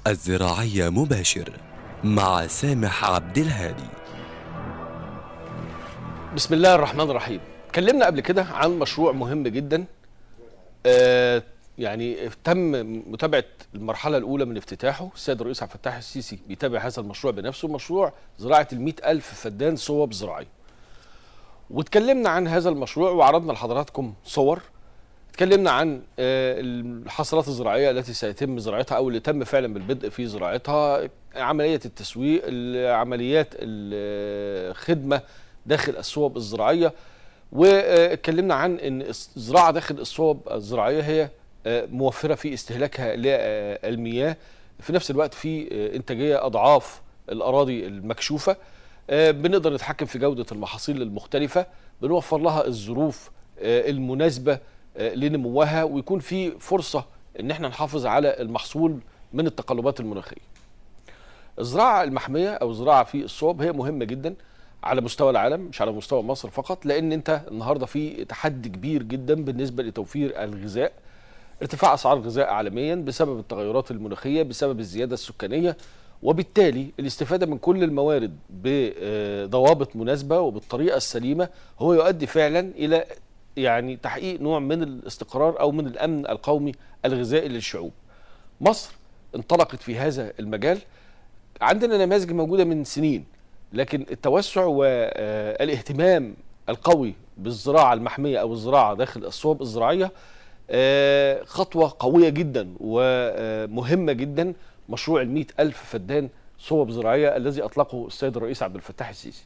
الزراعية مباشر مع سامح عبد الهادي بسم الله الرحمن الرحيم اتكلمنا قبل كده عن مشروع مهم جدا آه يعني تم متابعه المرحله الاولى من افتتاحه السيد الرئيس عبد الفتاح السيسي بيتابع هذا المشروع بنفسه مشروع زراعه ال ألف فدان صوب زراعيه واتكلمنا عن هذا المشروع وعرضنا لحضراتكم صور اتكلمنا عن آه، الحصلات الزراعيه التي سيتم زراعتها او اللي تم فعلا بالبدء في زراعتها عمليه التسويق عمليات الخدمه داخل الصوب الزراعيه واتكلمنا عن ان الزراعه داخل الصوب الزراعيه هي آه، موفره في استهلاكها للمياه في نفس الوقت في آه، انتاجيه اضعاف الاراضي المكشوفه آه، بنقدر نتحكم في جوده المحاصيل المختلفه بنوفر لها الظروف المناسبه لنموها ويكون في فرصه ان احنا نحافظ على المحصول من التقلبات المناخيه. الزراعه المحميه او الزراعه في الصوب هي مهمه جدا على مستوى العالم مش على مستوى مصر فقط لان انت النهارده في تحدي كبير جدا بالنسبه لتوفير الغذاء ارتفاع اسعار الغذاء عالميا بسبب التغيرات المناخيه بسبب الزياده السكانيه وبالتالي الاستفاده من كل الموارد بضوابط مناسبه وبالطريقه السليمه هو يؤدي فعلا الى يعني تحقيق نوع من الاستقرار او من الامن القومي الغذائي للشعوب. مصر انطلقت في هذا المجال عندنا نماذج موجوده من سنين لكن التوسع والاهتمام القوي بالزراعه المحميه او الزراعه داخل الصوب الزراعيه آه، خطوة قوية جدا ومهمة جدا مشروع المئة ألف فدان صوب زراعية الذي أطلقه السيد الرئيس عبد الفتاح السيسي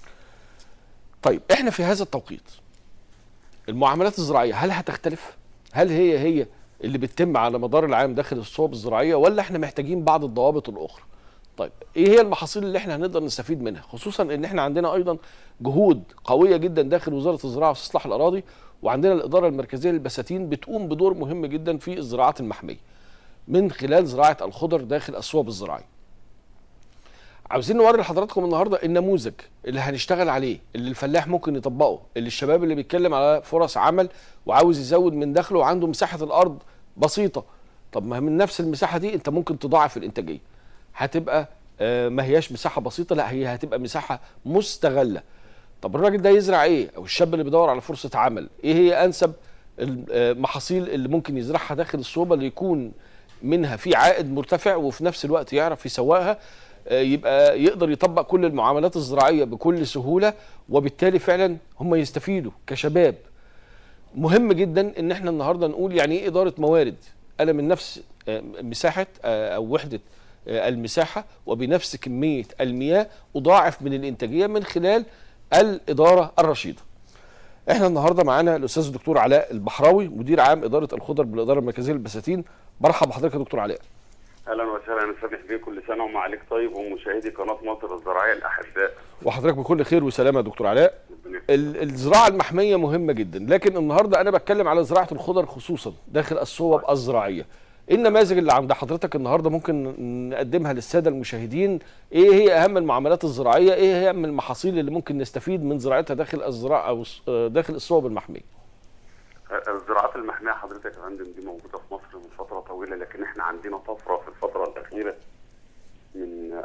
طيب احنا في هذا التوقيت المعاملات الزراعية هل هتختلف؟ هل هي هي اللي بتتم على مدار العام داخل الصوب الزراعية ولا احنا محتاجين بعض الضوابط الأخرى؟ طيب ايه هي المحاصيل اللي احنا هنقدر نستفيد منها خصوصا ان احنا عندنا ايضا جهود قويه جدا داخل وزاره الزراعه واستصلاح الاراضي وعندنا الاداره المركزيه للبساتين بتقوم بدور مهم جدا في الزراعات المحميه من خلال زراعه الخضر داخل الصوب الزراعيه عاوزين نوري لحضراتكم النهارده النموذج اللي هنشتغل عليه اللي الفلاح ممكن يطبقه اللي الشباب اللي بيتكلم على فرص عمل وعاوز يزود من دخله وعنده مساحه الارض بسيطه طب ما من نفس المساحه دي انت ممكن تضاعف الانتاجيه هتبقى آه، ما هياش مساحه بسيطه لا هي هتبقى مساحه مستغله طب الراجل ده يزرع ايه او الشاب اللي بيدور على فرصه عمل ايه هي انسب المحاصيل اللي ممكن يزرعها داخل الصوبه اللي يكون منها في عائد مرتفع وفي نفس الوقت يعرف يسوقها آه، يبقى يقدر يطبق كل المعاملات الزراعيه بكل سهوله وبالتالي فعلا هم يستفيدوا كشباب مهم جدا ان احنا النهارده نقول يعني ايه اداره موارد انا من نفس آه، مساحه او وحده المساحه وبنفس كميه المياه اضاعف من الانتاجيه من خلال الاداره الرشيده. احنا النهارده معانا الاستاذ الدكتور علاء البحراوي مدير عام اداره الخضر بالاداره المركزيه للبساتين برحب بحضرتك يا دكتور علاء. اهلا وسهلا انا سامح بيه كل سنه وما عليك طيب ومشاهدي قناه مصر الزراعيه الاحباء. وحضرتك بكل خير وسلامه يا دكتور علاء. الزراعه المحميه مهمه جدا لكن النهارده انا بتكلم على زراعه الخضر خصوصا داخل الصوب الزراعيه. ايه النماذج اللي عند حضرتك النهارده ممكن نقدمها للساده المشاهدين ايه هي اهم المعاملات الزراعيه ايه هي اهم المحاصيل اللي ممكن نستفيد من زراعتها داخل الزراعه او داخل الصوب المحميه الزراعات المحميه حضرتك يا فندم دي موجوده في مصر من فتره طويله لكن احنا عندنا طفره في الفتره الاخيره من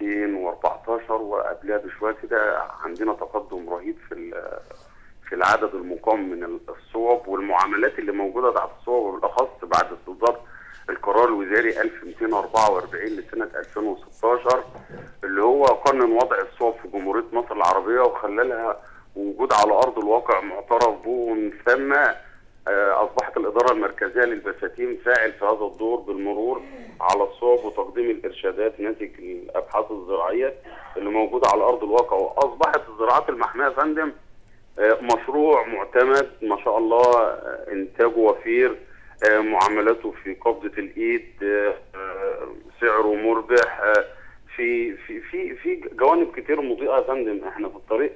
2014 وقبلها بشويه كده عندنا تقدم رهيب في في العدد المقام من الصوب والمعاملات اللي موجوده تحت الصوب بالاخص بعد استصدار القرار الوزاري 1244 لسنه 2016 اللي هو قانون وضع الصوب في جمهوريه مصر العربيه وخلى وجود على ارض الواقع معترف به ومن ثم آه، اصبحت الاداره المركزيه للبساتين فاعل في هذا الدور بالمرور على الصوب وتقديم الارشادات ناتج الابحاث الزراعيه اللي موجوده على ارض الواقع واصبحت الزراعات المحميه يا فندم آه، مشروع معتمد ما شاء الله آه، انتاجه وفير آه، معاملاته في قبضه الايد آه، آه، سعره مربح في في في في جوانب كتير مضيئه يا فندم احنا في الطريق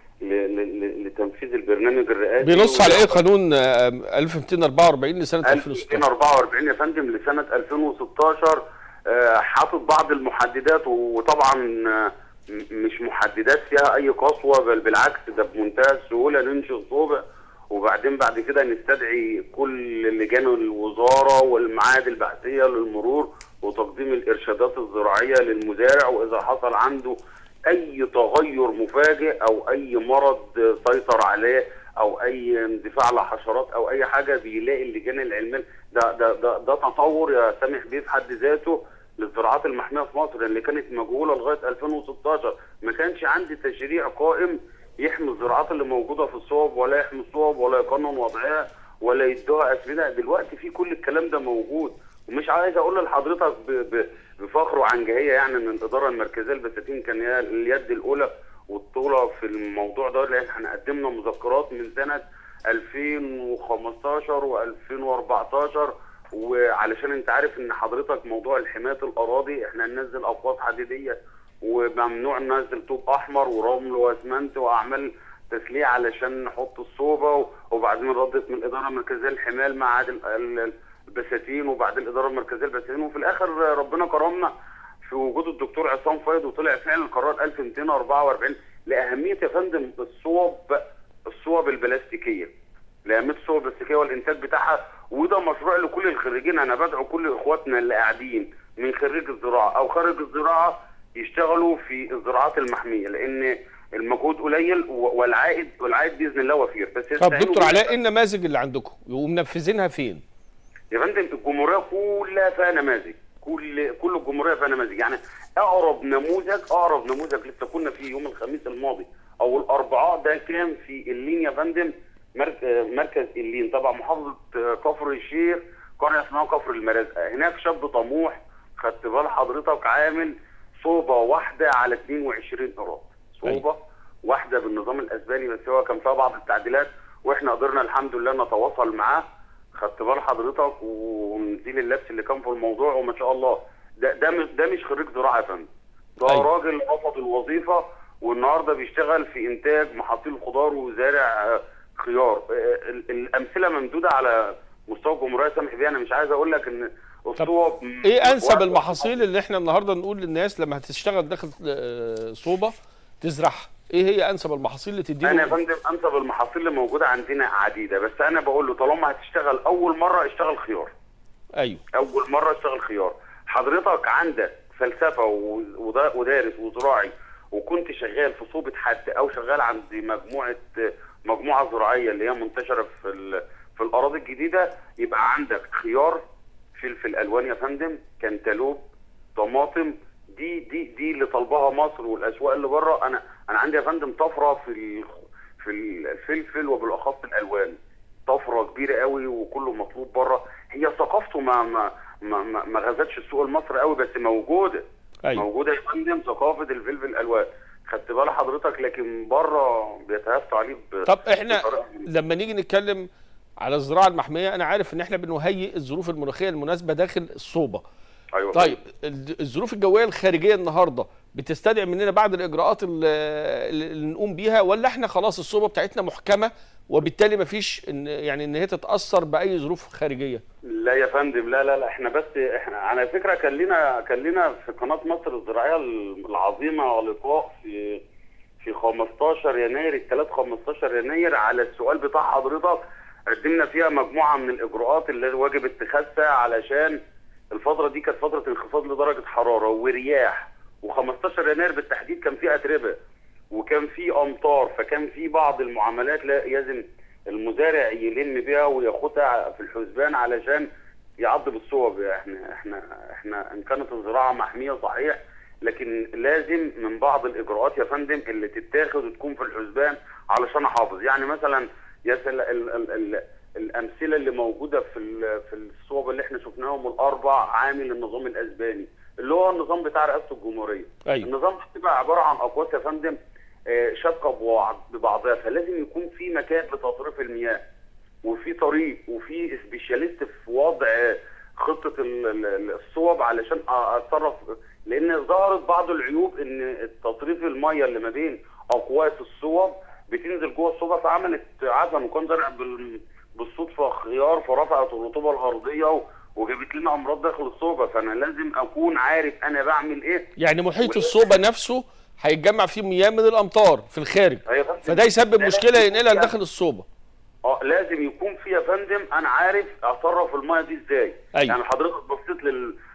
لتنفيذ البرنامج الرئاسي بينص على ايه قانون 1244 لسنه 2016 1244 يا فندم لسنه 2016 حاطط بعض المحددات وطبعا مش محددات فيها اي قسوه بل بالعكس ده بمنتهى السهوله ننشئ صوبع وبعدين بعد كده نستدعي كل لجان الوزاره والمعاهد البحثيه للمرور وتقديم الارشادات الزراعيه للمزارع واذا حصل عنده اي تغير مفاجئ او اي مرض سيطر عليه او اي اندفاع لحشرات او اي حاجه بيلاقي اللجان العلميه ده ده ده, ده تطور يا سامح بيه في حد ذاته للزراعات المحميه في مصر اللي كانت مجهوله لغايه 2016 ما كانش عندي تشريع قائم يحمي الزراعات اللي موجوده في الصوب ولا يحمي الصوب ولا يقنن وضعها ولا يدوها اسمده دلوقتي في كل الكلام ده موجود ومش عايز اقول لحضرتك ب- ب- بفخر وعنجهيه يعني ان الاداره المركزيه البساتين كان هي اليد الاولى والطولة في الموضوع ده لان احنا قدمنا مذكرات من سنه 2015 و2014 وعلشان انت عارف ان حضرتك موضوع حمايه الاراضي احنا ننزل اقواس حديديه وممنوع ننزل طوب احمر ورمل واسمنت واعمال تسليح علشان نحط الصوبه وبعدين ردت من الاداره المركزيه للحمايه المعاد ال- ال- البساتين وبعد الاداره المركزيه للبساتين وفي الاخر ربنا كرمنا في وجود الدكتور عصام فايد وطلع فعلا القرار 1244 لاهميه يا فندم الصوب الصوب البلاستيكيه لاهميه الصوب البلاستيكيه والانتاج بتاعها وده مشروع لكل الخريجين انا بدعو كل اخواتنا اللي قاعدين من خريج الزراعه او خارج الزراعه يشتغلوا في الزراعات المحميه لان المجهود قليل و- والعائد والعائد باذن الله وفير بس طب يستعينوا دكتور بال- علاء ايه النماذج اللي عندكم ومنفذينها فين يا فندم الجمهوريه كلها فيها نماذج كل كل الجمهوريه فيها نماذج يعني اقرب نموذج اقرب نموذج لسه كنا فيه يوم الخميس الماضي او الاربعاء ده كان في اللين يا فندم مرك- آه، مركز اللين تبع محافظه آه، كفر الشيخ قريه اسمها كفر المرازقه هناك شاب طموح خدت بال حضرتك عامل صوبه واحده على 22 قراط صوبه واحده بالنظام الاسباني بس هو كان فيها بعض التعديلات واحنا قدرنا الحمد لله نتواصل معاه خدت بال حضرتك ونزيل اللبس اللي كان في الموضوع وما شاء الله ده ده مش ده مش خريج زراعه يا فندم ده أيوة. راجل رفض الوظيفه والنهارده بيشتغل في انتاج محاصيل خضار وزارع آه، خيار آه، ال- الامثله ممدوده على مستوى الجمهوريه سامح بيه انا مش عايز اقول لك ان الصوب ايه انسب واحد- المحاصيل اللي احنا النهارده نقول للناس لما هتشتغل داخل آه، صوبه تزرعها ايه هي انسب المحاصيل اللي انا يا تديله فندم انسب المحاصيل اللي موجوده عندنا عديده بس انا بقول له طالما هتشتغل اول مره اشتغل خيار ايوه اول مره اشتغل خيار حضرتك عندك فلسفه و- ودا- ودارس وزراعي وكنت شغال في صوبة حد او شغال عند مجموعه مجموعه زراعيه اللي هي منتشره في ال- في الاراضي الجديده يبقى عندك خيار فلفل الوان يا فندم كنتالوب طماطم دي دي دي اللي طالباها مصر والاسواق اللي بره انا انا عندي يا فندم طفره في ال- في الفلفل وبالاخص الالوان طفره كبيره قوي وكله مطلوب بره هي ثقافته ما ما ما ما, ما غزتش السوق المصري قوي بس موجوده ايوه موجوده يا فندم ثقافه الفلفل الالوان خدت بال حضرتك لكن بره بيتهافتوا عليه ب- طب احنا بطريقة- لما نيجي نتكلم على الزراعه المحميه انا عارف ان احنا بنهيئ الظروف المناخيه المناسبه داخل الصوبه ايوه طيب ال- الظروف الجويه الخارجيه النهارده بتستدعي مننا بعض الاجراءات ال- اللي نقوم بيها ولا احنا خلاص الصوبه بتاعتنا محكمه وبالتالي مفيش إن يعني ان هي تتاثر باي ظروف خارجيه لا يا فندم لا لا لا احنا بس احنا على فكره كان لنا كان لنا في قناه مصر الزراعيه العظيمه لقاء في في 15 يناير الثلاث 15 يناير على السؤال بتاع حضرتك قدمنا فيها مجموعه من الاجراءات اللي واجب اتخاذها علشان الفتره دي كانت فتره انخفاض لدرجه حراره ورياح و15 يناير بالتحديد كان في اتربه وكان في امطار فكان في بعض المعاملات لا لازم المزارع يلم بيها وياخدها في الحسبان علشان يعض بالصوب احنا احنا احنا ان كانت الزراعه محميه صحيح لكن لازم من بعض الاجراءات يا فندم اللي تتاخد وتكون في الحسبان علشان احافظ يعني مثلا يا سل... ال... ال... ال... الامثله اللي موجوده في ال... في الصوب اللي احنا شفناهم الاربع عامل النظام الاسباني اللي هو النظام بتاع رئاسه الجمهوريه أيوة. النظام بتبقى عباره عن اقواس يا فندم آه، شابكه ببعض- ببعضها فلازم يكون في مكان لتصريف المياه وفي طريق وفي سبيشاليست في وضع خطه ال- ال- الصوب علشان أ- اتصرف لان ظهرت بعض العيوب ان تصريف الميه اللي ما بين اقواس الصوب بتنزل جوه الصوبه فعملت عفن وكان زرع بال- بالصدفه خيار فرفعت الرطوبه الارضيه و- وجابت لنا امراض داخل الصوبه فانا لازم اكون عارف انا بعمل ايه يعني محيط الصوبه نفسه هيتجمع فيه مياه من الامطار في الخارج أيوة يا فندم. فده يسبب لازم مشكله يكون ينقلها فيها- لداخل الصوبه اه لازم يكون في يا فندم انا عارف اصرف الميه دي ازاي أيوة. يعني حضرتك بصيت للصوب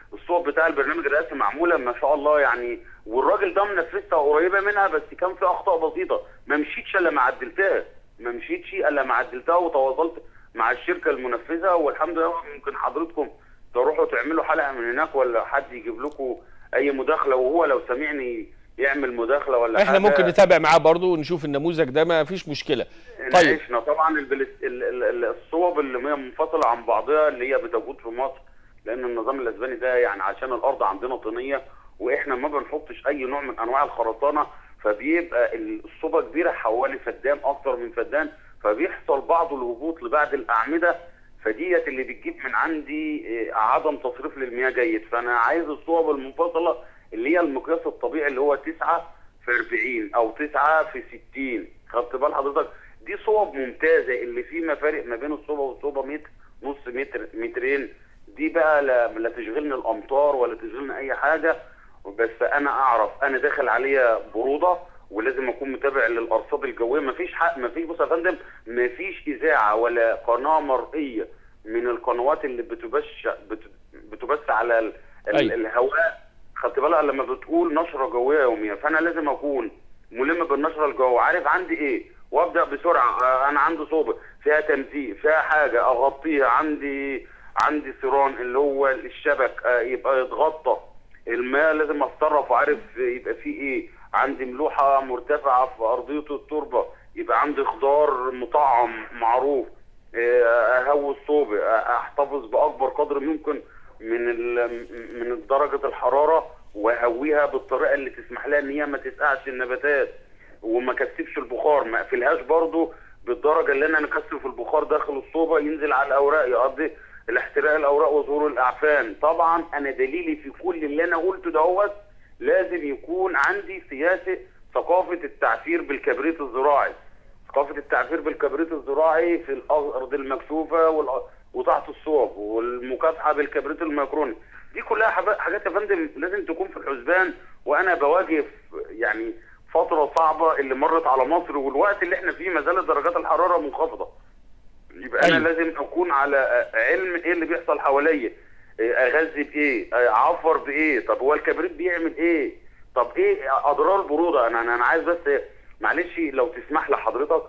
بتاع البرنامج الرئاسي معموله ما شاء الله يعني والراجل ده منفذها قريبه منها بس كان في اخطاء بسيطه ما مشيتش الا ما عدلتها ما مشيتش الا ما عدلتها وتواصلت مع الشركه المنفذه والحمد لله ممكن حضرتكم تروحوا تعملوا حلقه من هناك ولا حد يجيب لكم اي مداخله وهو لو سامعني يعمل مداخله ولا احنا حاجه ممكن نتابع معاه برضو ونشوف النموذج ده ما فيش مشكله طيب عشنا طبعا البلس... ال- ال- ال- الصوب اللي هي منفصله عن بعضها اللي هي بتوجد في مصر لان النظام الاسباني ده يعني عشان الارض عندنا طينيه واحنا ما بنحطش اي نوع من انواع الخرسانه فبيبقى الصوبه كبيره حوالي فدان اكتر من فدان فبيحصل بعض الهبوط لبعض الاعمده فديت اللي بتجيب من عندي آه، عدم تصريف للمياه جيد فانا عايز الصوب المنفصله اللي هي المقياس الطبيعي اللي هو 9 في 40 او 9 في 60 خدت بال حضرتك دي صوب ممتازه اللي في مفارق ما بين الصوبه والصوبه متر نص متر مترين دي بقى لا, لا تشغلني الامطار ولا تشغلني اي حاجه بس انا اعرف انا داخل عليا بروده ولازم اكون متابع للارصاد الجويه مفيش حق مفيش بص يا فندم مفيش اذاعه ولا قناه مرئيه من القنوات اللي بتبش بت- بتبث على ال... ال... أيوة. الهواء خدت بالك لما بتقول نشره جويه يوميه فانا لازم اكون ملم بالنشره الجويه عارف عندي ايه وابدا بسرعه آه، انا عندي صوبه فيها تمزيق فيها حاجه اغطيها عندي عندي سيران اللي هو الشبك آه، يبقى يتغطى الماء لازم اتصرف وعارف يبقى فيه ايه عندي ملوحه مرتفعه في ارضيه التربه يبقى عندي خضار مطعم معروف آه، اهوي الصوبة آه، احتفظ باكبر قدر ممكن من ال- من درجه الحراره واهويها بالطريقه اللي تسمح لها ان هي ما تسقعش النباتات وما كثفش البخار ما اقفلهاش برضو بالدرجه اللي انا نكثف البخار داخل الصوبه ينزل على الاوراق يقضي الاحتراق الاوراق وظهور الاعفان طبعا انا دليلي في كل اللي انا قلته دوت لازم يكون عندي سياسه ثقافه التعفير بالكبريت الزراعي ثقافه التعفير بالكبريت الزراعي في الارض المكشوفه والأ- وتحت الصوب والمكافحه بالكبريت الميكروني دي كلها حاجات- حاجات يا فندم لازم تكون في الحسبان وانا بواجه يعني فتره صعبه اللي مرت على مصر والوقت اللي احنا فيه ما زالت درجات الحراره منخفضه يبقى انا أيوة. لازم اكون على علم ايه اللي بيحصل حواليا إيه اغذي بايه اعفر بايه طب هو الكبريت بيعمل ايه طب ايه اضرار البروده انا انا أنا عايز بس معلش لو تسمح لحضرتك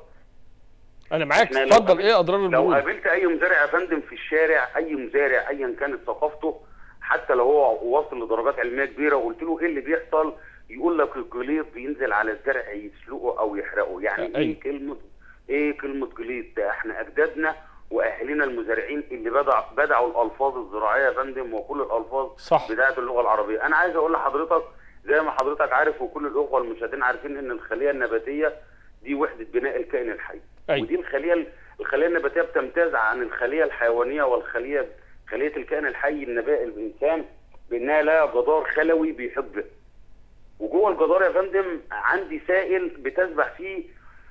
انا معاك إحنا لو اتفضل قابلت- ايه اضرار لو البرود قابلت اي مزارع يا فندم في الشارع اي مزارع ايا كانت ثقافته حتى لو هو واصل لدرجات علميه كبيره وقلت له ايه اللي بيحصل يقول لك الجليط بينزل على الزرع يسلقه او يحرقه يعني أيوة. ايه كلمه ايه كلمه جليط ده احنا اجدادنا واهالينا المزارعين اللي بدع بدعوا الالفاظ الزراعيه يا فندم وكل الالفاظ صح. بدايه اللغه العربيه انا عايز اقول لحضرتك زي ما حضرتك عارف وكل الاخوه المشاهدين عارفين ان الخليه النباتيه دي وحده بناء الكائن الحي أيوة. ودي الخليه الخليه النباتيه بتمتاز عن الخليه الحيوانيه والخليه خليه الكائن الحي النبائي الانسان بانها لها جدار خلوي بيحبه وجوه الجدار يا فندم عندي سائل بتسبح فيه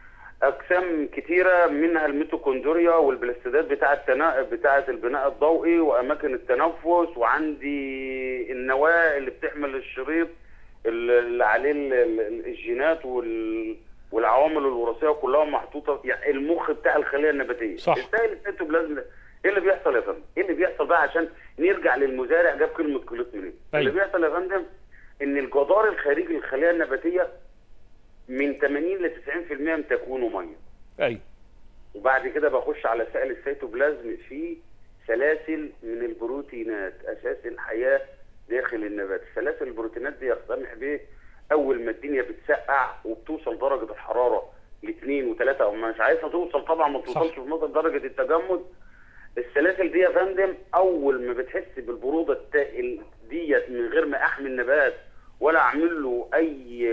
اجسام كتيره منها الميتوكوندريا والبلاستيدات بتاعه التنا... بتاعه البناء الضوئي واماكن التنفس وعندي النواه اللي بتحمل الشريط اللي عليه ال- ال- الجينات وال... والعوامل الوراثيه كلها محطوطه يعني المخ بتاع الخليه النباتيه صح. السائل السيتوبلازم ده ايه اللي بيحصل يا فندم؟ ايه اللي بيحصل بقى عشان نرجع للمزارع جاب كلمه كلوت منين؟ اللي أيوة. بيحصل يا فندم ان الجدار الخارجي للخليه النباتيه من 80 ل 90% من تكوينه ميه ايوه وبعد كده بخش على سائل السيتوبلازم فيه سلاسل من البروتينات اساس الحياه داخل النبات سلاسل البروتينات دي يقتنع به اول ما الدنيا بتسقع وبتوصل درجه الحراره لاثنين وثلاثه او مش عايزها توصل طبعا ما بتوصلش في نقطه درجه التجمد السلاسل دي يا فندم اول ما بتحس بالبروده التا- ديت من غير ما احمي النبات ولا اعمل له اي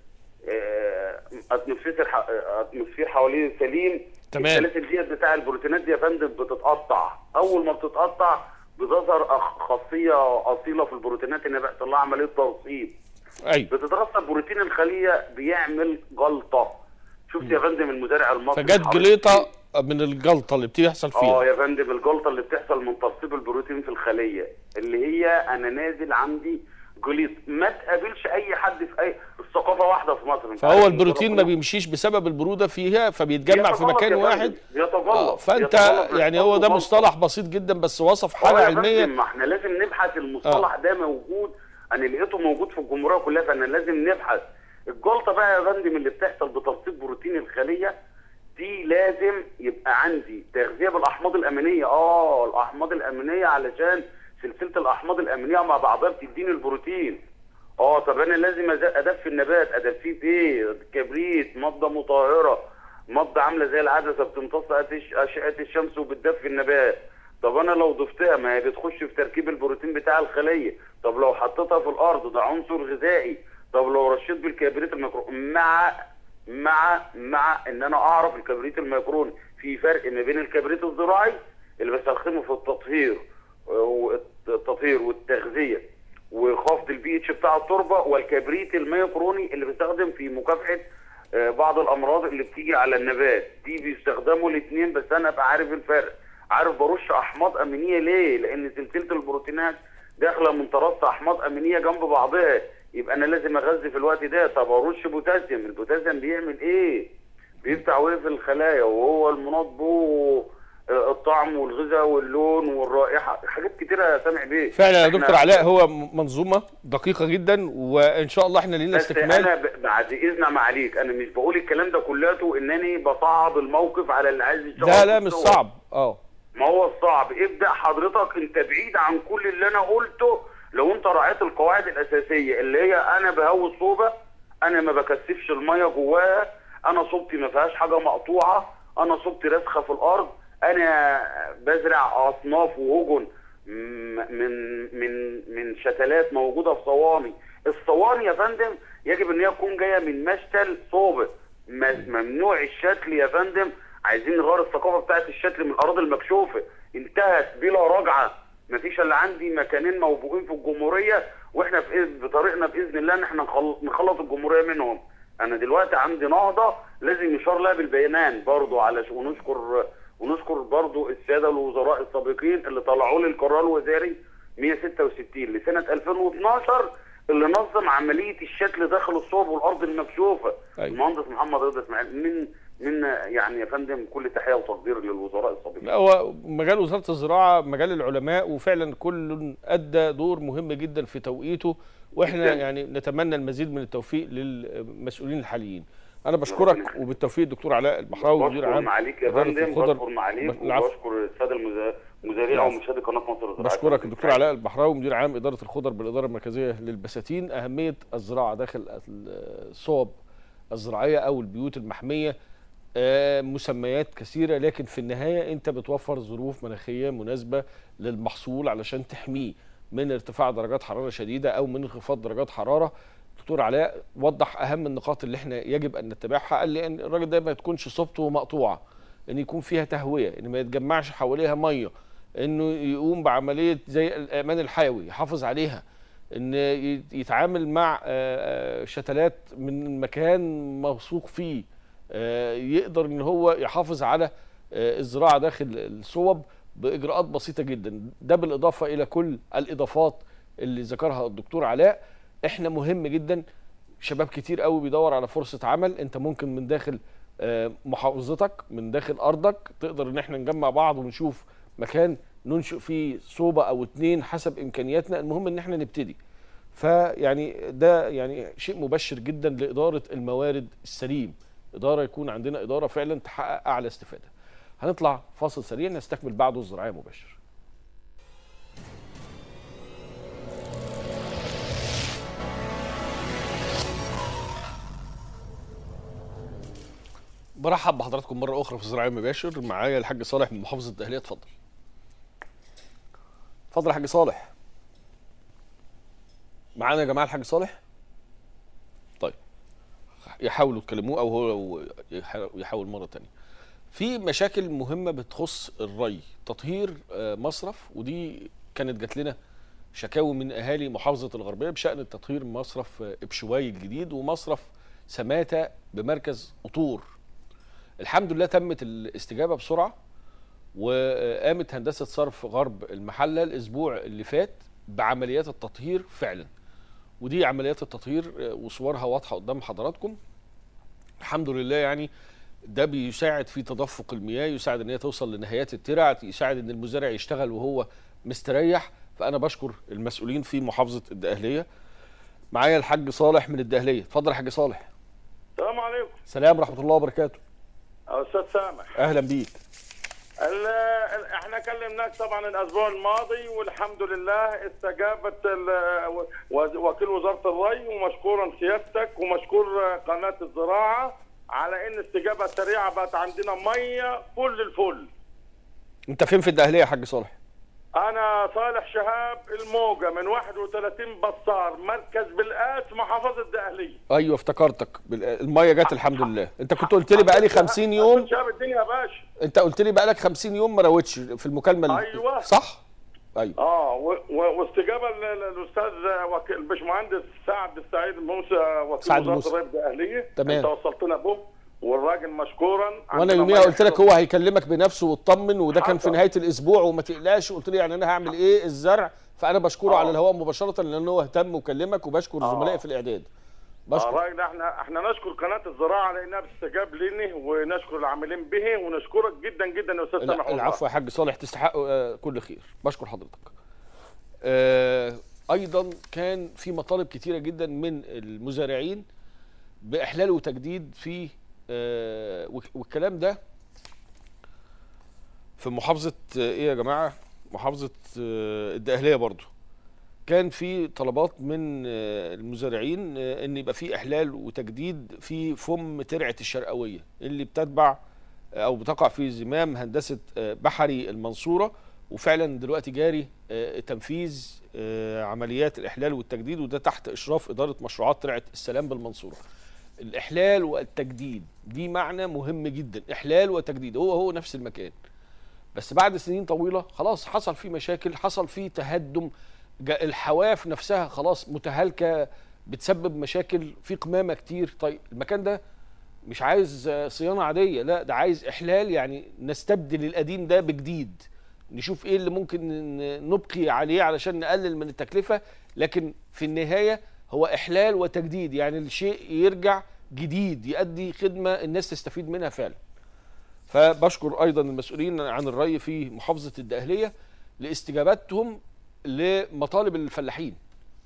آه، اتموسفير ح- اتموسفير حواليه سليم تمام. السلاسل ديت بتاع البروتينات دي يا فندم بتتقطع اول ما بتتقطع بتظهر أخ- خاصيه اصيله في البروتينات ان بيحصل لها عمليه ترسيب ايوه بتترسب بروتين الخليه بيعمل جلطه شفت يا فندم المزارع المصري فجت حضرتك جليطه من الجلطه اللي بتحصل اه فيها يا فندم الجلطه اللي بتحصل من ترسيب البروتين في الخليه اللي هي انا نازل عندي جليط ما تقابلش اي حد في اي الثقافه واحده في مصر أنت فهو عارف البروتين ما ربنا- بيمشيش بسبب البروده فيها فبيتجمع في بيتغلط مكان يا فندم، واحد بيتغلط آه، فانت بيتغلط يعني هو ده بيتغلط. مصطلح بسيط جدا بس وصف آه حاله يا علميه فندم، ما احنا لازم نبحث المصطلح ده موجود انا لقيته موجود في الجمهوريه كلها فانا لازم نبحث الجلطه بقى يا فندم اللي بتحصل بتلصيق بروتين الخليه دي لازم يبقى عندي تغذيه بالاحماض الامينيه اه الاحماض الامينيه علشان سلسله الاحماض الامينيه مع بعضها بتديني البروتين اه طب انا لازم أز- ادفي النبات ادفيه بايه كبريت ماده مطهره ماده عامله زي العدسه بتمتص أتش- اشعه الشمس وبتدفي النبات طب انا لو ضفتها ما هي بتخش في تركيب البروتين بتاع الخليه طب لو حطيتها في الارض ده عنصر غذائي طب لو رشيت بالكبريت الميكرو مع مع مع ان انا اعرف الكبريت الميكروني في فرق ما بين الكبريت الزراعي اللي بستخدمه في التطهير والتطهير والتغذيه وخفض البي اتش بتاع التربه والكبريت الميكروني اللي بيستخدم في مكافحه آه، بعض الامراض اللي بتيجي على النبات دي بيستخدموا الاثنين بس انا ابقى عارف الفرق عارف برش احماض امينيه ليه لان سلسله البروتينات داخله من ترص احماض امينيه جنب بعضها يبقى انا لازم اغذي في الوقت ده طب ارش بوتاسيوم البوتاسيوم بيعمل ايه بيفتح ويقفل الخلايا وهو المناط به آه، الطعم والغذاء واللون والرائحه حاجات كتيره يا سامع بيه فعلا يا إحنا- دكتور علاء هو م- منظومه دقيقه جدا وان شاء الله احنا لينا بس استكمال انا ب- بعد اذن معاليك انا مش بقول الكلام ده كلته انني بصعب الموقف على اللي عايز يشتغل لا في لا مش الصور. صعب اه ما هو الصعب ابدا حضرتك انت بعيد عن كل اللي انا قلته لو انت راعيت القواعد الاساسيه اللي هي انا بهوي الصوبه انا ما بكثفش الميه جواها انا صوبتي ما فيهاش حاجه مقطوعه انا صوبتي راسخه في الارض انا بزرع اصناف وهجن م- من من من شتلات موجوده في صواني الصواني يا فندم يجب ان هي تكون جايه من مشتل صوبه م- ممنوع الشتل يا فندم عايزين نغير الثقافه بتاعت الشتل من الاراضي المكشوفه انتهت بلا رجعه مفيش الا عندي مكانين موبوءين في الجمهوريه واحنا في إذ- بطريقنا باذن الله ان احنا نخل- نخلص الجمهوريه منهم انا دلوقتي عندي نهضه لازم يشار لها بالبيانات برضو على ونشكر ونشكر برضو الساده الوزراء السابقين اللي طلعوا لي القرار الوزاري 166 لسنه 2012 اللي نظم عمليه الشكل داخل الصوب والارض المكشوفه أيوة. المهندس محمد رضا اسماعيل من من يعني يا فندم كل تحيه وتقدير للوزراء السابقين لا هو مجال وزاره الزراعه مجال العلماء وفعلا كل ادى دور مهم جدا في توقيته واحنا جداً. يعني نتمنى المزيد من التوفيق للمسؤولين الحاليين انا بشكرك وبالتوفيق دكتور علاء البحراوي مدير بشكر عام معاليك يا إدارة فندم الخضر. بشكر معاليك العفو. وبشكر الساده المذا- المذيعين العفو. ومشاهدي قناه مصر الزراعيه بشكرك الدكتور علاء البحراوي مدير عام اداره الخضر بالاداره المركزيه للبساتين اهميه الزراعه داخل الصوب الزراعيه او البيوت المحميه آه، مسميات كثيره لكن في النهايه انت بتوفر ظروف مناخيه مناسبه للمحصول علشان تحميه من ارتفاع درجات حراره شديده او من انخفاض درجات حراره دكتور علاء وضح اهم النقاط اللي احنا يجب ان نتبعها قال لي ان الراجل ده ما تكونش صوبته مقطوعه ان يكون فيها تهويه ان ما يتجمعش حواليها ميه انه يقوم بعمليه زي الامان الحيوي يحافظ عليها ان يت- يتعامل مع آه، آه، شتلات من مكان موثوق فيه آه، يقدر ان هو يحافظ على آه، الزراعه داخل الصوب باجراءات بسيطه جدا ده بالاضافه الى كل الاضافات اللي ذكرها الدكتور علاء احنا مهم جدا شباب كتير قوي بيدور على فرصه عمل انت ممكن من داخل آه، محافظتك من داخل ارضك تقدر ان احنا نجمع بعض ونشوف مكان ننشئ فيه صوبه او اتنين حسب امكانياتنا المهم ان احنا نبتدي فيعني ده يعني شيء مبشر جدا لاداره الموارد السليم اداره يكون عندنا اداره فعلا تحقق اعلى استفاده هنطلع فاصل سريع نستكمل بعده الزراعيه مباشر برحب بحضراتكم مره اخرى في الزراعه مباشر معايا الحاج صالح من محافظه الدهليه اتفضل اتفضل يا حاج صالح معانا يا جماعه الحاج صالح طيب يحاولوا يتكلموه او هو يح- يحاول مره تانية في مشاكل مهمه بتخص الري تطهير آه، مصرف ودي كانت جات لنا شكاوي من اهالي محافظه الغربيه بشان تطهير مصرف آه، ابشواي الجديد ومصرف سماته بمركز قطور الحمد لله تمت الاستجابه بسرعه وقامت هندسه صرف غرب المحله الاسبوع اللي فات بعمليات التطهير فعلا ودي عمليات التطهير آه، وصورها واضحه قدام حضراتكم الحمد لله يعني ده بيساعد في تدفق المياه يساعد ان هي توصل لنهايات الترع يساعد ان المزارع يشتغل وهو مستريح فانا بشكر المسؤولين في محافظه الدقهليه معايا الحاج صالح من الدقهليه اتفضل يا حاج صالح السلام عليكم سلام ورحمه الله وبركاته استاذ سامح اهلا بيك ال- ال- احنا كلمناك طبعا الاسبوع الماضي والحمد لله استجابت ال- و- وكيل وزاره الري ومشكورا سيادتك ومشكور قناه الزراعه على ان استجابه سريعه بقت عندنا ميه فل الفل انت فين في الدقهليه يا حاج صالح انا صالح شهاب الموجه من 31 بصار مركز بالقاس محافظه الدقهليه ايوه افتكرتك بال- الميه جت الحمد لله انت كنت قلت لي بقالي 50 يوم شهاب الدنيا يا باشا انت قلت لي بقالك 50 يوم ما راوتش في المكالمه اللي- أيوة. صح ايوه اه و- و- واستجابه ل- ل- الاستاذ وكيل الباشمهندس سعد السعيد موسى وكيل سعد وزاره موسى. الري الدقهليه تمام. انت وصلتنا به والراجل مشكورا وانا عندنا يوميها مية قلت لك حلوة. هو هيكلمك بنفسه ويطمن وده كان في حصل. نهايه الاسبوع وما تقلقش قلت لي يعني انا هعمل ايه الزرع فانا بشكره آه. على الهواء مباشره لان هو اهتم وكلمك وبشكر آه. زملائي في الاعداد آه بشكر راجل احنا احنا نشكر قناه الزراعه لانها بتستجاب لنا ونشكر العاملين به ونشكرك جدا جدا يا استاذ سامح لا، والله. العفو يا حاج صالح تستحقوا آه، كل خير بشكر حضرتك آه، ايضا كان في مطالب كتيره جدا من المزارعين باحلال وتجديد في آه، وك- والكلام ده في محافظه آه، ايه يا جماعه محافظه آه، الدقهليه برضو كان في طلبات من آه، المزارعين آه، ان يبقى في احلال وتجديد في فم ترعه الشرقويه اللي بتتبع او بتقع في زمام هندسه آه، بحري المنصوره وفعلا دلوقتي جاري آه، تنفيذ آه، عمليات الاحلال والتجديد وده تحت اشراف اداره مشروعات ترعه السلام بالمنصوره. الاحلال والتجديد دي معنى مهم جدا احلال وتجديد هو هو نفس المكان. بس بعد سنين طويله خلاص حصل فيه مشاكل حصل فيه تهدم جا- الحواف نفسها خلاص متهالكه بتسبب مشاكل في قمامه كتير طيب المكان ده مش عايز آه، صيانه عاديه لا ده عايز احلال يعني نستبدل القديم ده بجديد نشوف ايه اللي ممكن ن- نبقي عليه علشان نقلل من التكلفه لكن في النهايه هو احلال وتجديد يعني الشيء يرجع جديد يؤدي خدمه الناس تستفيد منها فعلا فبشكر ايضا المسؤولين عن الري في محافظه الدقهليه لاستجابتهم لمطالب الفلاحين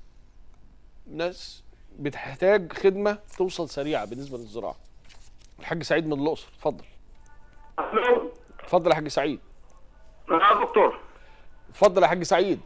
ناس بتحتاج خدمه توصل سريعه بالنسبه للزراعه الحاج سعيد من الاقصر اتفضل ألو. اتفضل يا حاج سعيد يا دكتور اتفضل يا حاج سعيد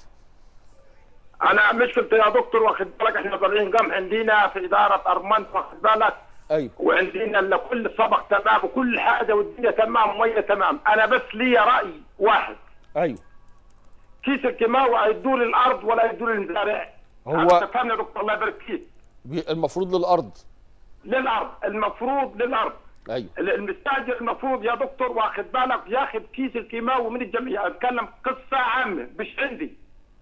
انا مشكلتي يا دكتور واخد بالك احنا طالعين قمح عندنا في اداره ارمنت واخد بالك ايوه وعندنا إلا كل الصبغ تمام وكل حاجه والدنيا تمام وميه تمام انا بس لي راي واحد ايوه كيس الكيماوي هيدوا للارض ولا يدوا للمزارع هو- أنت فاهمني يا دكتور الله يبارك فيك بي- المفروض للارض للارض المفروض للارض ايوه المستاجر المفروض يا دكتور واخد بالك ياخذ كيس الكيماوي من الجميع اتكلم قصه عامه مش عندي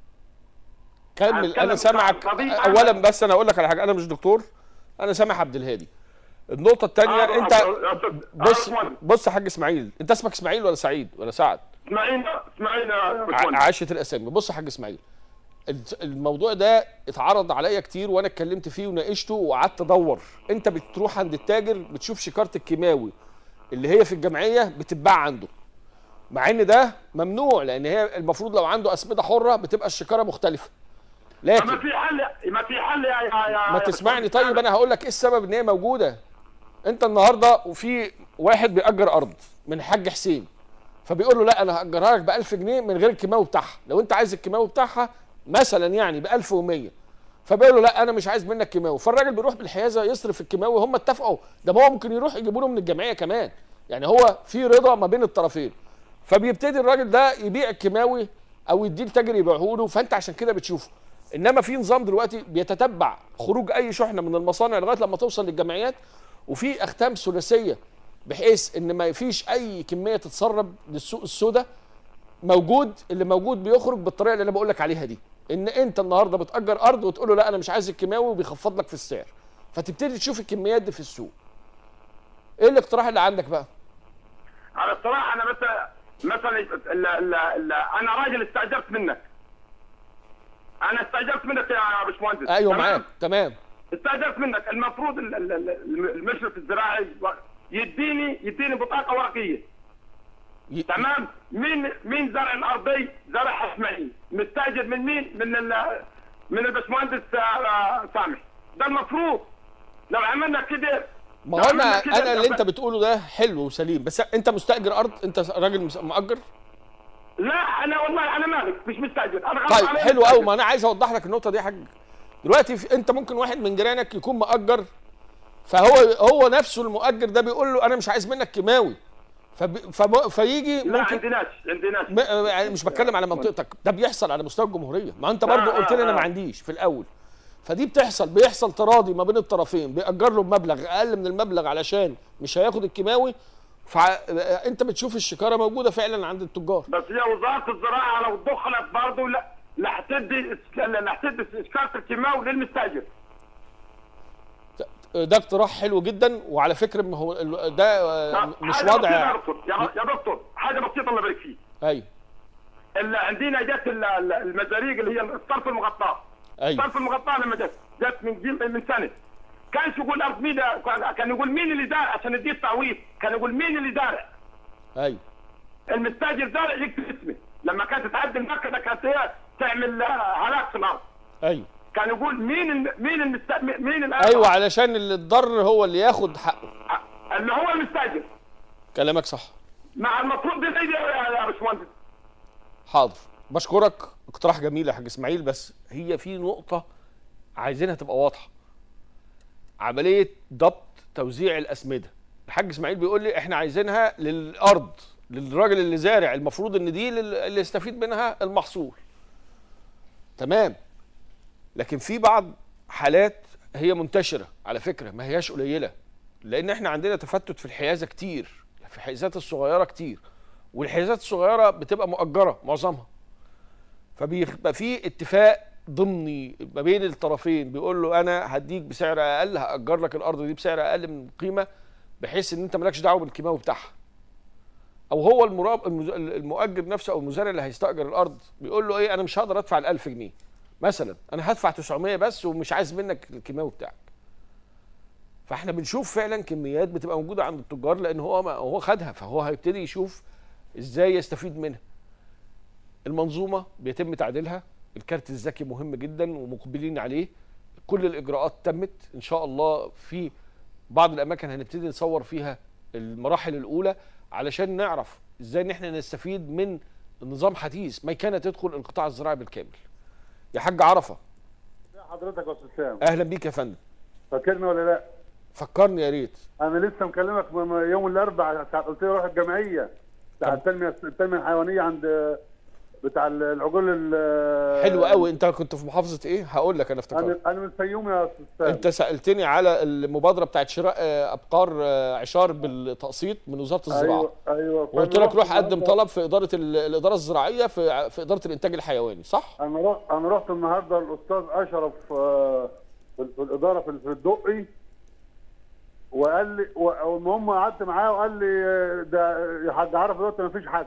كمل هتكلم انا سامعك قضية اولا عامة. بس انا اقول لك على حاجه انا مش دكتور انا سامح عبد الهادي النقطه الثانيه آه، انت آه، آه، بص آه، بص يا حاج اسماعيل انت اسمك اسماعيل ولا سعيد ولا سعد اسمعينا اسمعينا يا ع- باشمهندس. عاشة الاسامي بص يا حاج اسماعيل الت- الموضوع ده اتعرض عليا كتير وانا اتكلمت فيه وناقشته وقعدت ادور انت بتروح عند التاجر بتشوف شكاره الكيماوي اللي هي في الجمعيه بتتباع عنده مع ان ده ممنوع لان هي المفروض لو عنده اسمده حره بتبقى الشكاره مختلفه ما لكن في حل ما في حل يا يا يا ما يا تسمعني باشمهندس. طيب انا هقول لك ايه السبب ان هي موجوده انت النهارده وفي واحد بيأجر ارض من حاج حسين فبيقول له لا انا هأجرها لك ب 1000 جنيه من غير الكيماوي بتاعها لو انت عايز الكيماوي بتاعها مثلا يعني ب 1100 فبيقول له لا انا مش عايز منك كيماوي فالراجل بيروح بالحيازه يصرف الكيماوي هم اتفقوا ده ما هو ممكن يروح يجيبوا له من الجمعيه كمان يعني هو في رضا ما بين الطرفين فبيبتدي الراجل ده يبيع الكيماوي او يديه التاجر يبيعه له فانت عشان كده بتشوفه انما في نظام دلوقتي بيتتبع خروج اي شحنه من المصانع لغايه لما توصل للجمعيات وفي اختام ثلاثيه بحيث ان ما فيش اي كميه تتسرب للسوق السوداء موجود اللي موجود بيخرج بالطريقه اللي انا بقول لك عليها دي ان انت النهارده بتاجر ارض وتقول له لا انا مش عايز الكيماوي وبيخفض لك في السعر فتبتدي تشوف الكميات دي في السوق ايه الاقتراح اللي عندك بقى على الصراحه انا مثلا مثلا ال- ال- ال- انا راجل استاجرت منك انا استاجرت منك يا باشمهندس ايوه تمام؟ معاك تمام استاجرت منك المفروض ال- ال- ال- المشرف الزراعي يديني يديني بطاقه ورقيه ي- تمام مين مين زرع الارضي زرعها اسماعيل مستاجر من مين من ال- من الباشمهندس آه، سامح ده المفروض لو عملنا كده ما لو هو انا عملنا كده انا اللي طب- انت بتقوله ده حلو وسليم بس انت مستاجر ارض انت راجل مس- مؤجر لا انا والله انا مالك مش مستاجر انا غلط طيب علي حلو مستأجر. قوي ما انا عايز اوضح لك النقطه دي يا حاج دلوقتي في انت ممكن واحد من جيرانك يكون مؤجر فهو هو نفسه المؤجر ده بيقول له انا مش عايز منك كيماوي فب... فب... فيجي لا ممكن عندناش عندناش م... يعني مش بتكلم على منطقتك ده بيحصل على مستوى الجمهوريه ما انت برضو آه، قلت لي انا آه. ما عنديش في الاول فدي بتحصل بيحصل تراضي ما بين الطرفين بيأجر له بمبلغ اقل من المبلغ علشان مش هياخد الكيماوي فانت بتشوف الشكاره موجوده فعلا عند التجار بس هي وزاره الزراعه لو دخلت برضه لا لا هتدي لا هتدي اشكال الكيماوي للمستاجر ده اقتراح حلو جدا وعلى فكره ما هو ال- ده آه، مش حاجة بسيطة يا وضع دكتور يا يا دكتور حاجه بسيطه الله يبارك فيك ايوه ال- عندنا جت ال- ال- المزاريق اللي هي الصرف المغطاه ايوه الصرف المغطاه لما جت جت من جيل من سنه كانش يقول ارض مين كان يقول مين اللي دارع عشان يديه التعويض كان يقول مين اللي دارع ايوه المستاجر دارع يكتب اسمه لما كانت تعدي المكنه كانت هي تعمل آه، هلاك في الارض ايوه كان يقول مين الم... مين المست... مين الآن ايوه علشان اللي اتضر هو اللي ياخد حقه اللي هو المستاجر كلامك صح مع المفروض دي زي دي يا يا باشمهندس حاضر بشكرك اقتراح جميل يا حاج اسماعيل بس هي في نقطه عايزينها تبقى واضحه عمليه ضبط توزيع الاسمده الحاج اسماعيل بيقول لي احنا عايزينها للارض للراجل اللي زارع المفروض ان دي لل- اللي يستفيد منها المحصول تمام لكن في بعض حالات هي منتشره على فكره ما هياش قليله لان احنا عندنا تفتت في الحيازه كتير في الحيازات الصغيره كتير والحيازات الصغيره بتبقى مؤجره معظمها فبيبقى في اتفاق ضمني ما بين الطرفين بيقول له انا هديك بسعر اقل هاجر لك الارض دي بسعر اقل من القيمه بحيث ان انت مالكش دعوه بالكيماوي بتاعها او هو المراب المز- المؤجر نفسه او المزارع اللي هيستاجر الارض بيقول له ايه انا مش هقدر ادفع ال 1000 جنيه مثلا انا هدفع 900 بس ومش عايز منك الكيماوي بتاعك فاحنا بنشوف فعلا كميات بتبقى موجوده عند التجار لان هو ما هو خدها فهو هيبتدي يشوف ازاي يستفيد منها المنظومه بيتم تعديلها الكارت الذكي مهم جدا ومقبلين عليه كل الاجراءات تمت ان شاء الله في بعض الاماكن هنبتدي نصور فيها المراحل الاولى علشان نعرف ازاي ان احنا نستفيد من نظام حديث ميكنه تدخل القطاع الزراعي بالكامل يا حاج عرفه حضرتك يا استاذ سام اهلا بيك يا فندم فاكرني ولا لا؟ فكرني يا ريت انا لسه مكلمك م- م- يوم الاربعاء ساعة قلت لي روح الجمعيه بتاع طب. التنميه التنميه الحيوانيه عند بتاع العجول ال- حلو قوي انت كنت في محافظه ايه هقول لك انا افتكرت انا انا من الفيوم يا استاذ سام انت سالتني على المبادره بتاعت شراء آه، ابقار آه، عشار بالتقسيط من وزاره الزراعه ايوه ايوه وقلت فأنا لك روح رحت قدم النهاردة- طلب في اداره ال- الاداره الزراعيه في في اداره الانتاج الحيواني صح انا رحت انا رحت النهارده الاستاذ اشرف آه، في في الاداره في في الدقي وقال لي و- والمهم قعدت معاه وقال لي آه، ده يا حاج عرف دلوقتي ما فيش حاجه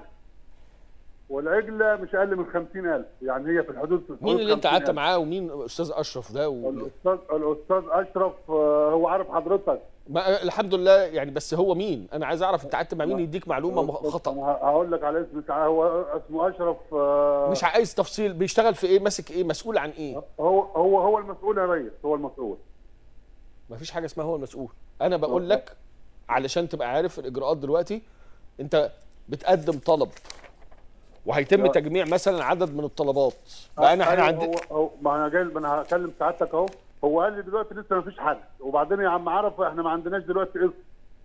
والعجله مش اقل من 50000 يعني هي في الحدود في مين الحدود اللي انت قعدت 50,000. معاه ومين استاذ اشرف ده و... الاستاذ الاستاذ اشرف آه، هو عارف حضرتك ما الحمد لله يعني بس هو مين انا عايز اعرف انت قعدت مع مين يديك معلومه مخ- خطا أنا ه- هقول لك على اسم بتاع هو اسمه اشرف آه، مش عايز تفصيل بيشتغل في ايه ماسك ايه مسؤول عن ايه هو هو هو المسؤول يا ريس هو المسؤول مفيش حاجه اسمها هو المسؤول انا بقول لك علشان تبقى عارف الاجراءات دلوقتي انت بتقدم طلب وهيتم لا. تجميع مثلا عدد من الطلبات بقى انا احنا أيوة، عندنا هو هو ما انا جاي ما انا هكلم سعادتك اهو هو قال لي دلوقتي لسه ما فيش حد وبعدين يا عم عرف احنا ما عندناش دلوقتي قسط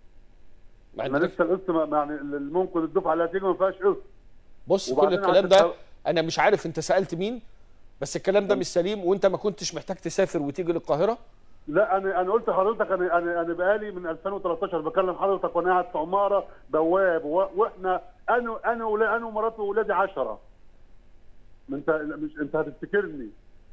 ما احنا عندناش- لسه القسط ما- يعني اللي ممكن الدفعه اللي هتيجي ما فيهاش قسط بص كل وبعدين الكلام عندك ده هو- انا مش عارف انت سالت مين بس الكلام ده مش سليم وانت ما كنتش محتاج تسافر وتيجي للقاهره لا انا انا قلت لحضرتك انا انا انا بقالي من 2013 بكلم حضرتك وانا قاعد في عماره بواب و- واحنا انا انا ولا انا ومراتي واولادي 10 انت مش انت هتفتكرني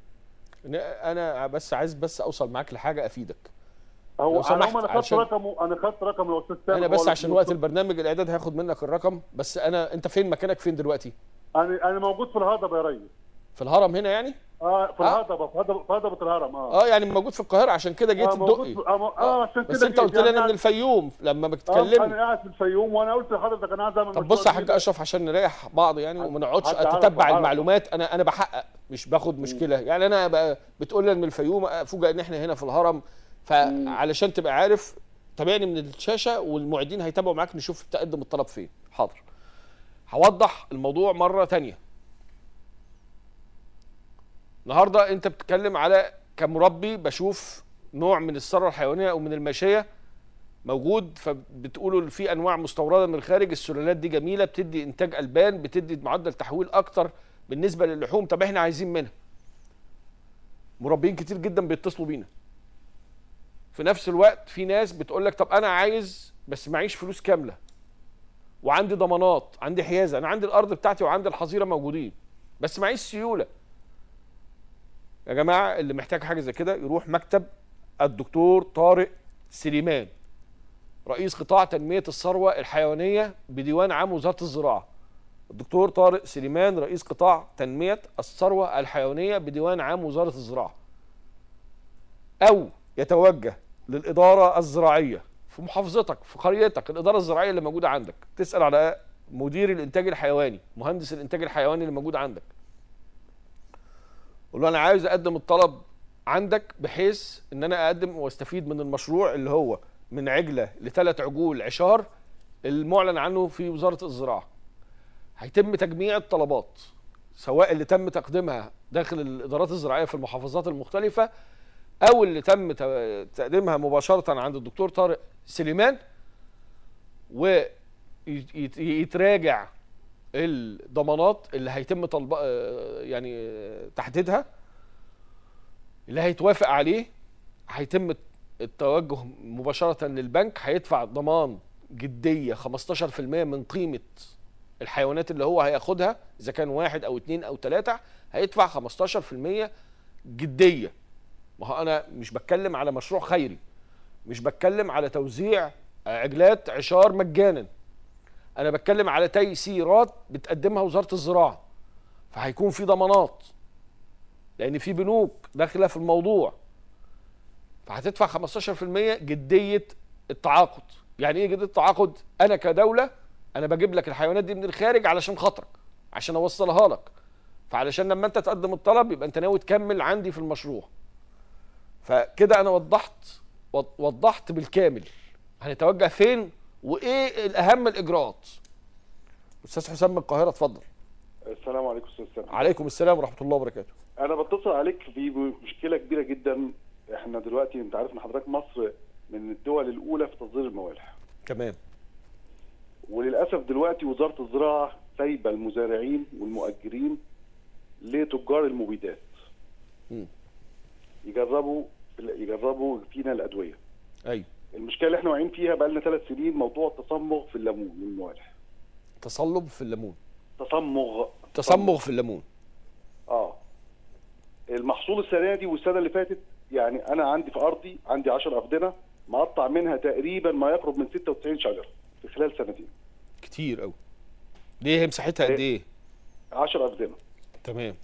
انا بس عايز بس اوصل معاك لحاجه افيدك هو لو انا سمحت، هم انا خدت عشان- رقمه انا خدت رقم الاستاذ سامح انا بس هو عشان وقت البرنامج الاعداد هياخد منك الرقم بس انا انت فين مكانك فين دلوقتي انا انا موجود في الهضبه يا ريس في الهرم هنا يعني اه في آه. الهضبه في هضبه في هضبه الهرم اه اه يعني موجود في القاهره عشان كده جيت اه موجود الدقي في- اه اه عشان كده بس انت جيت. قلت لي يعني انا من الفيوم لما آه، بتكلمني انا قاعد في الفيوم وانا قلت لحضرتك انا عايز اعمل طب مشروع بص يا حاج جديد. اشرف عشان نريح بعض يعني وما نقعدش حد عرف- اتتبع عرف. المعلومات انا انا بحقق مش باخد مشكله يعني انا بقى بتقول لي أنا من الفيوم افوجئ ان احنا هنا في الهرم فعلشان تبقى عارف تابعني من الشاشه والمعيدين هيتابعوا معاك نشوف تقدم الطلب فين حاضر هوضح الموضوع مره تانية النهارده انت بتتكلم على كمربي بشوف نوع من الثروه الحيوانيه او من الماشيه موجود فبتقولوا في انواع مستورده من الخارج السلالات دي جميله بتدي انتاج البان بتدي معدل تحويل اكتر بالنسبه للحوم طب احنا عايزين منها مربيين كتير جدا بيتصلوا بينا في نفس الوقت في ناس بتقول لك طب انا عايز بس معيش فلوس كامله وعندي ضمانات عندي حيازه انا عندي الارض بتاعتي وعندي الحظيره موجودين بس معيش سيوله يا جماعه اللي محتاج حاجه زي كده يروح مكتب الدكتور طارق سليمان رئيس قطاع تنميه الثروه الحيوانيه بديوان عام وزاره الزراعه الدكتور طارق سليمان رئيس قطاع تنميه الثروه الحيوانيه بديوان عام وزاره الزراعه او يتوجه للاداره الزراعيه في محافظتك في قريتك الاداره الزراعيه اللي موجوده عندك تسال على مدير الانتاج الحيواني مهندس الانتاج الحيواني اللي موجود عندك قول له انا عايز اقدم الطلب عندك بحيث ان انا اقدم واستفيد من المشروع اللي هو من عجله لثلاث عجول عشار المعلن عنه في وزاره الزراعه هيتم تجميع الطلبات سواء اللي تم تقديمها داخل الادارات الزراعيه في المحافظات المختلفه او اللي تم ت- تقديمها مباشره عند الدكتور طارق سليمان ويتراجع الضمانات اللي هيتم طلب آه، يعني آه، تحديدها اللي هيتوافق عليه هيتم التوجه مباشرة للبنك هيدفع ضمان جدية 15% من قيمة الحيوانات اللي هو هياخدها إذا كان واحد أو اتنين أو تلاتة هيدفع 15% جدية ما هو أنا مش بتكلم على مشروع خيري مش بتكلم على توزيع عجلات عشار مجانا أنا بتكلم على تيسيرات بتقدمها وزارة الزراعة فهيكون في ضمانات لأن في بنوك داخلة في الموضوع فهتدفع 15% جديه التعاقد يعني ايه جديه التعاقد انا كدوله انا بجيب لك الحيوانات دي من الخارج علشان خاطرك عشان اوصلها لك فعلشان لما انت تقدم الطلب يبقى انت ناوي تكمل عندي في المشروع فكده انا وضحت وض- وضحت بالكامل هنتوجه فين وايه الاهم الاجراءات استاذ حسام من القاهره اتفضل السلام عليكم استاذ سامح عليكم السلام ورحمه الله وبركاته انا بتصل عليك في مشكله كبيره جدا احنا دلوقتي انت عارف ان حضرتك مصر من الدول الاولى في تصدير الموالح تمام وللاسف دلوقتي وزاره الزراعه سايبه المزارعين والمؤجرين لتجار المبيدات مم. يجربوا يجربوا فينا الادويه ايوه المشكله اللي احنا واقعين فيها بقى لنا ثلاث سنين موضوع التصمغ في الليمون والموالح تصلب في الليمون تصمغ تصمغ في الليمون اه المحصول السنه دي والسنه اللي فاتت يعني انا عندي في ارضي عندي 10 افدنه مقطع منها تقريبا ما يقرب من 96 شجره في خلال سنتين كتير قوي ليه هي مساحتها قد ايه 10 افدنه تمام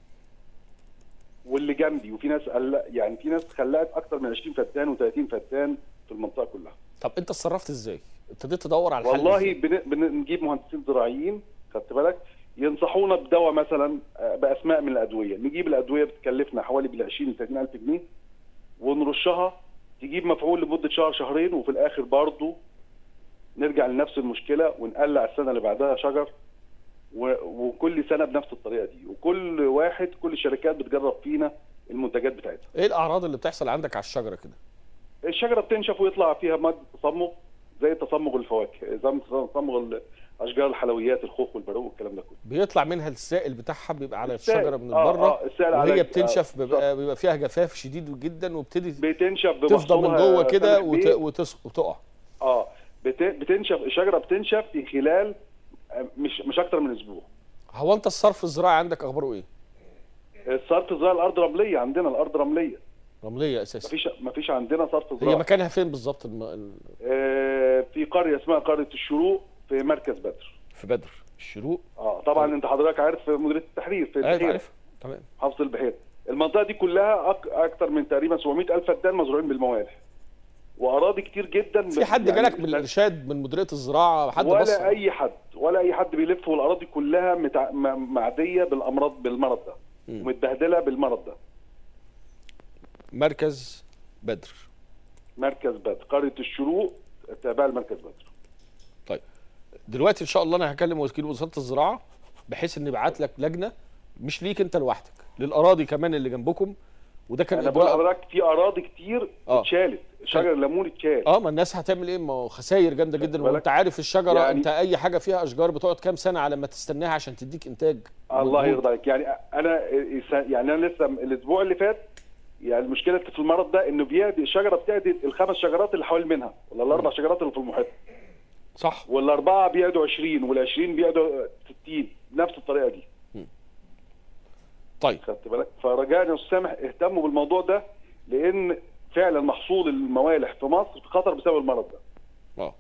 واللي جنبي وفي ناس قل... يعني في ناس خلقت اكتر من 20 فدان و30 فدان في المنطقه كلها طب انت اتصرفت ازاي ابتديت تدور على الحل والله إزاي؟ بن... بنجيب مهندسين زراعيين خدت بالك ينصحونا بدواء مثلا آه، باسماء من الادويه نجيب الادويه بتكلفنا حوالي بال 20 30 الف جنيه ونرشها تجيب مفعول لمده شهر شهرين وفي الاخر برضه نرجع لنفس المشكله ونقلع السنه اللي بعدها شجر و... وكل سنه بنفس الطريقه دي وكل واحد كل الشركات بتجرب فينا المنتجات بتاعتها ايه الاعراض اللي بتحصل عندك على الشجره كده الشجره بتنشف ويطلع فيها ماده تصمغ زي تصمغ الفواكه زي تصمغ اشجار الحلويات الخوخ والبرقوق والكلام ده كله بيطلع منها السائل بتاعها بيبقى على السائل. الشجره من آه، بره آه، السائل على- وهي آه، بتنشف بيبقى, بالظبط. بيبقى فيها جفاف شديد جدا وبتدي بتنشف تفضى من بمحصولها جوه كده سامح وت... بيه. وتس... وتقع اه بت... بتنشف الشجره بتنشف في خلال آه، مش مش اكتر من اسبوع هو انت الصرف الزراعي عندك اخباره ايه صرف زراعي الارض رمليه عندنا الارض رمليه رمليه اساسا مفيش مفيش عندنا صرف هي زراعي مكانها فين بالظبط الم... ال- آه في قريه اسمها قريه الشروق في مركز بدر في بدر الشروق اه طبعا انت حضرتك عارف مديريه التحرير في ايوه البحيرة. عارف تمام محافظه البحيره المنطقه دي كلها أك... اكتر من تقريبا 700 الف فدان مزروعين بالموالح واراضي كتير جدا في حد يعني جالك من الارشاد من مديريه الزراعه حد ولا بص اي حد ولا اي حد بيلف والاراضي كلها متع... م- معديه بالامراض بالمرض ده ومتبهدله بالمرض ده مركز بدر مركز بدر قريه الشروق تابعه لمركز بدر طيب دلوقتي ان شاء الله انا هكلم وكيل وزاره الزراعه بحيث ان يبعت لك لجنه مش ليك انت لوحدك للاراضي كمان اللي جنبكم وده كان انا بقول إجراء- لحضرتك في اراضي كتير آه. اتشالت شجر الليمون اتشال اه ما الناس هتعمل ايه ما هو خساير جامده جدا بالك؟ وانت عارف الشجره يعني- انت اي حاجه فيها اشجار بتقعد كام سنه على ما تستناها عشان تديك انتاج الله مجهود. يرضى عليك يعني انا يعني انا لسه الاسبوع اللي فات يعني المشكله في المرض ده انه بيعدي الشجره بتعدي الخمس شجرات اللي حوالين منها ولا الاربع شجرات اللي في المحيط صح والاربعه بيعدوا 20 وال20 بيعدوا 60 بنفس الطريقه دي طيب خدت بالك فرجاء يا استاذ سامح اهتموا بالموضوع ده لان فعلا محصول الموالح في مصر في خطر بسبب المرض ده اه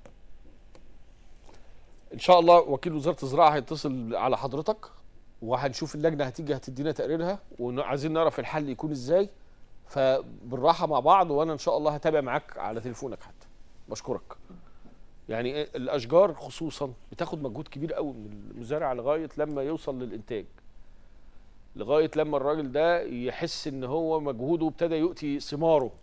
ان شاء الله وكيل وزاره الزراعه هيتصل على حضرتك وهنشوف اللجنه هتيجي هتدينا تقريرها وعايزين نعرف الحل يكون ازاي فبالراحه مع بعض وانا ان شاء الله هتابع معاك على تليفونك حتى بشكرك يعني إيه الاشجار خصوصا بتاخد مجهود كبير قوي من المزارع لغايه لما يوصل للانتاج لغايه لما الراجل ده يحس ان هو مجهوده ابتدى يؤتي ثماره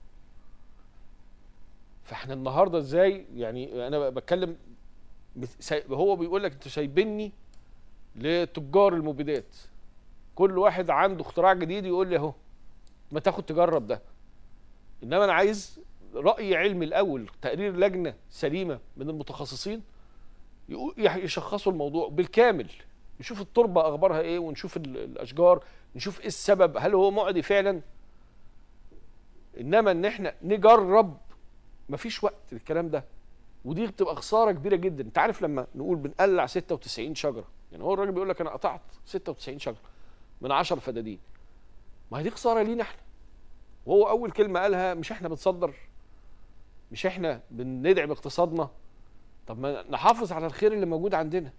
فاحنا النهارده ازاي يعني انا بتكلم بت- ساي- هو بيقول لك انتوا سايبيني لتجار المبيدات كل واحد عنده اختراع جديد يقول لي اهو ما تاخد تجرب ده انما انا عايز راي علمي الاول تقرير لجنه سليمه من المتخصصين يقو- يح- يشخصوا الموضوع بالكامل نشوف التربه اخبارها ايه ونشوف ال- الاشجار نشوف ايه السبب هل هو معدي فعلا انما ان احنا نجرب مفيش وقت للكلام ده ودي بتبقى خساره كبيره جدا انت عارف لما نقول بنقلع 96 شجره يعني هو الراجل بيقول لك انا قطعت 96 شجره من 10 فدادين ما هي دي خساره لينا احنا وهو اول كلمه قالها مش احنا بنصدر مش احنا بندعم اقتصادنا طب ما نحافظ على الخير اللي موجود عندنا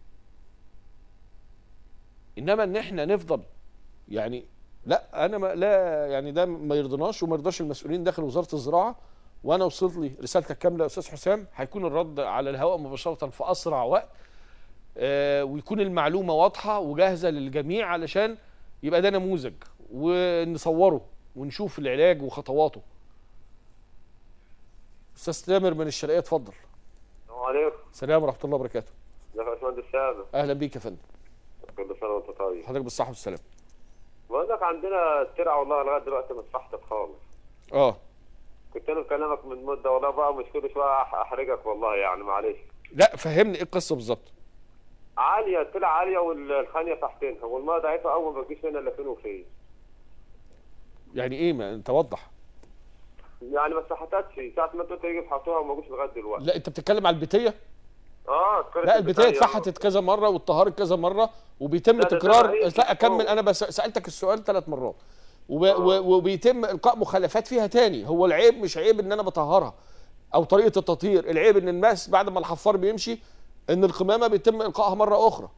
انما ان احنا نفضل يعني لا انا ما لا يعني ده ما يرضناش وما يرضاش المسؤولين داخل وزاره الزراعه وانا وصلت لي رسالتك كامله يا استاذ حسام هيكون الرد على الهواء مباشره في اسرع وقت آه ويكون المعلومه واضحه وجاهزه للجميع علشان يبقى ده نموذج ونصوره ونشوف العلاج وخطواته استاذ تامر من الشرقيه اتفضل السلام عليكم سلام ورحمه الله وبركاته ازيك يا باشمهندس سامر اهلا بيك يا فندم كل سنه وانت طيب حضرتك بالصحه والسلامه بقول لك عندنا الترعه والله لغايه دلوقتي ما اتفحتت خالص اه كنت انا بكلمك من مده والله بقى مش كل شويه أح- احرجك والله يعني معلش لا فهمني ايه القصه بالظبط عاليه الترعه عاليه والخانيه تحتينها والميه ضعيفه اول ما تجيش هنا الا فين وفين يعني ايه ما انت وضح يعني ما اتفحتتش ساعه ما انتوا تيجي تحطوها وما جوش لغايه دلوقتي لا انت بتتكلم على البيتيه اه اتكررت لا البدايه البداية. اتفحتت كذا مره واتطهرت كذا مره وبيتم لا، ده- ده تكرار رئيس لا اكمل الدكتور. انا بس سالتك السؤال ثلاث مرات وب... و- وبيتم القاء مخالفات فيها تاني هو العيب مش عيب ان انا بطهرها او طريقه التطهير العيب ان الناس بعد ما الحفار بيمشي ان القمامه بيتم القائها مره اخرى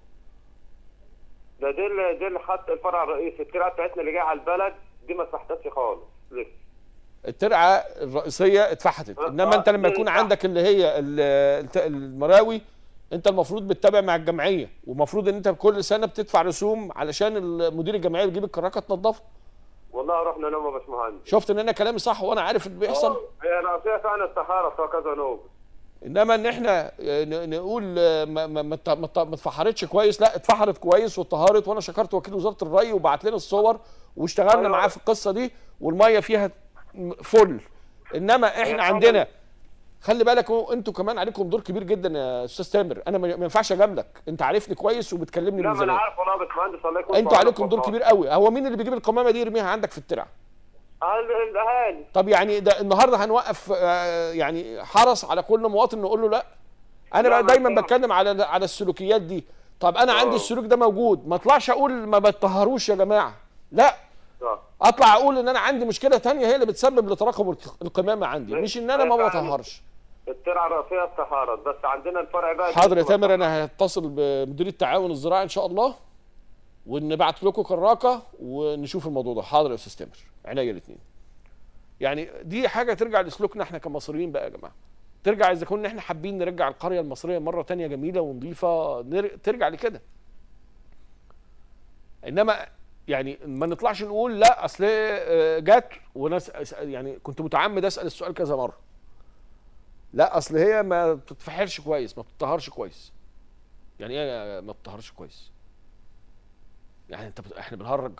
ده دي اللي دي اللي خدت الفرع الرئيسي الترعه بتاعتنا اللي جايه على البلد دي ما اتفحتتش خالص لسه الترعه الرئيسيه اتفحتت آه، انما انت آه، لما دي يكون صح. عندك اللي هي ال- الت- المراوي انت المفروض بتتابع مع الجمعيه ومفروض ان انت كل سنه بتدفع رسوم علشان مدير الجمعيه بيجيب الكراكه تنظفها والله رحنا نوم يا باشمهندس شفت ان انا كلامي صح وانا عارف اللي بيحصل هي الرئيسيه فعلا الطهاره فيها كذا نوم انما ان احنا ن- نقول آه، ما ما ما ات- ما ات- ما اتفحرتش كويس لا اتفحرت كويس واتطهرت وانا شكرت وكيل وزاره الري وبعت لنا الصور واشتغلنا أيوة. معاه في القصه دي والميه فيها م- فل انما احنا طبعاً. عندنا خلي بالك هو انتوا كمان عليكم دور كبير جدا يا استاذ تامر انا ما ما ينفعش اجاملك انت عارفني كويس وبتكلمني لا من ما انا زمان عارف والله يا باشمهندس الله يكون انتوا في عليكم عونك دور والله. كبير قوي هو مين اللي بيجيب القمامه دي يرميها عندك في الترعه ال- الاهالي طب يعني ده النهارده هنوقف آه، يعني حرس على كل مواطن نقول له لا انا لا، بقى ما دايما ينفعش. بتكلم على على السلوكيات دي طب انا عندي آه. السلوك ده موجود ما اطلعش اقول ما بتطهروش يا جماعه لا صح. اطلع اقول ان انا عندي مشكله تانية هي اللي بتسبب لتراكم الق- القمامه عندي مش ان انا ما فعلا. بطهرش الترعه الرئيسيه اتطهرت بس عندنا الفرع بقى حاضر يا تامر انا هتصل بمدير التعاون الزراعي ان شاء الله ونبعت لكم كراكه ونشوف الموضوع ده حاضر يا استاذ تامر عينيا الاثنين يعني دي حاجه ترجع لسلوكنا احنا كمصريين بقى يا جماعه ترجع اذا كنا احنا حابين نرجع القريه المصريه مره تانية جميله ونظيفه نر- ترجع لكده انما يعني ما نطلعش نقول لا اصل آه، جت وناس يعني كنت متعمد اسال السؤال كذا مره لا اصل هي ما بتتفحرش كويس ما بتطهرش كويس يعني ايه ما بتطهرش كويس يعني انت بت... احنا بنهرج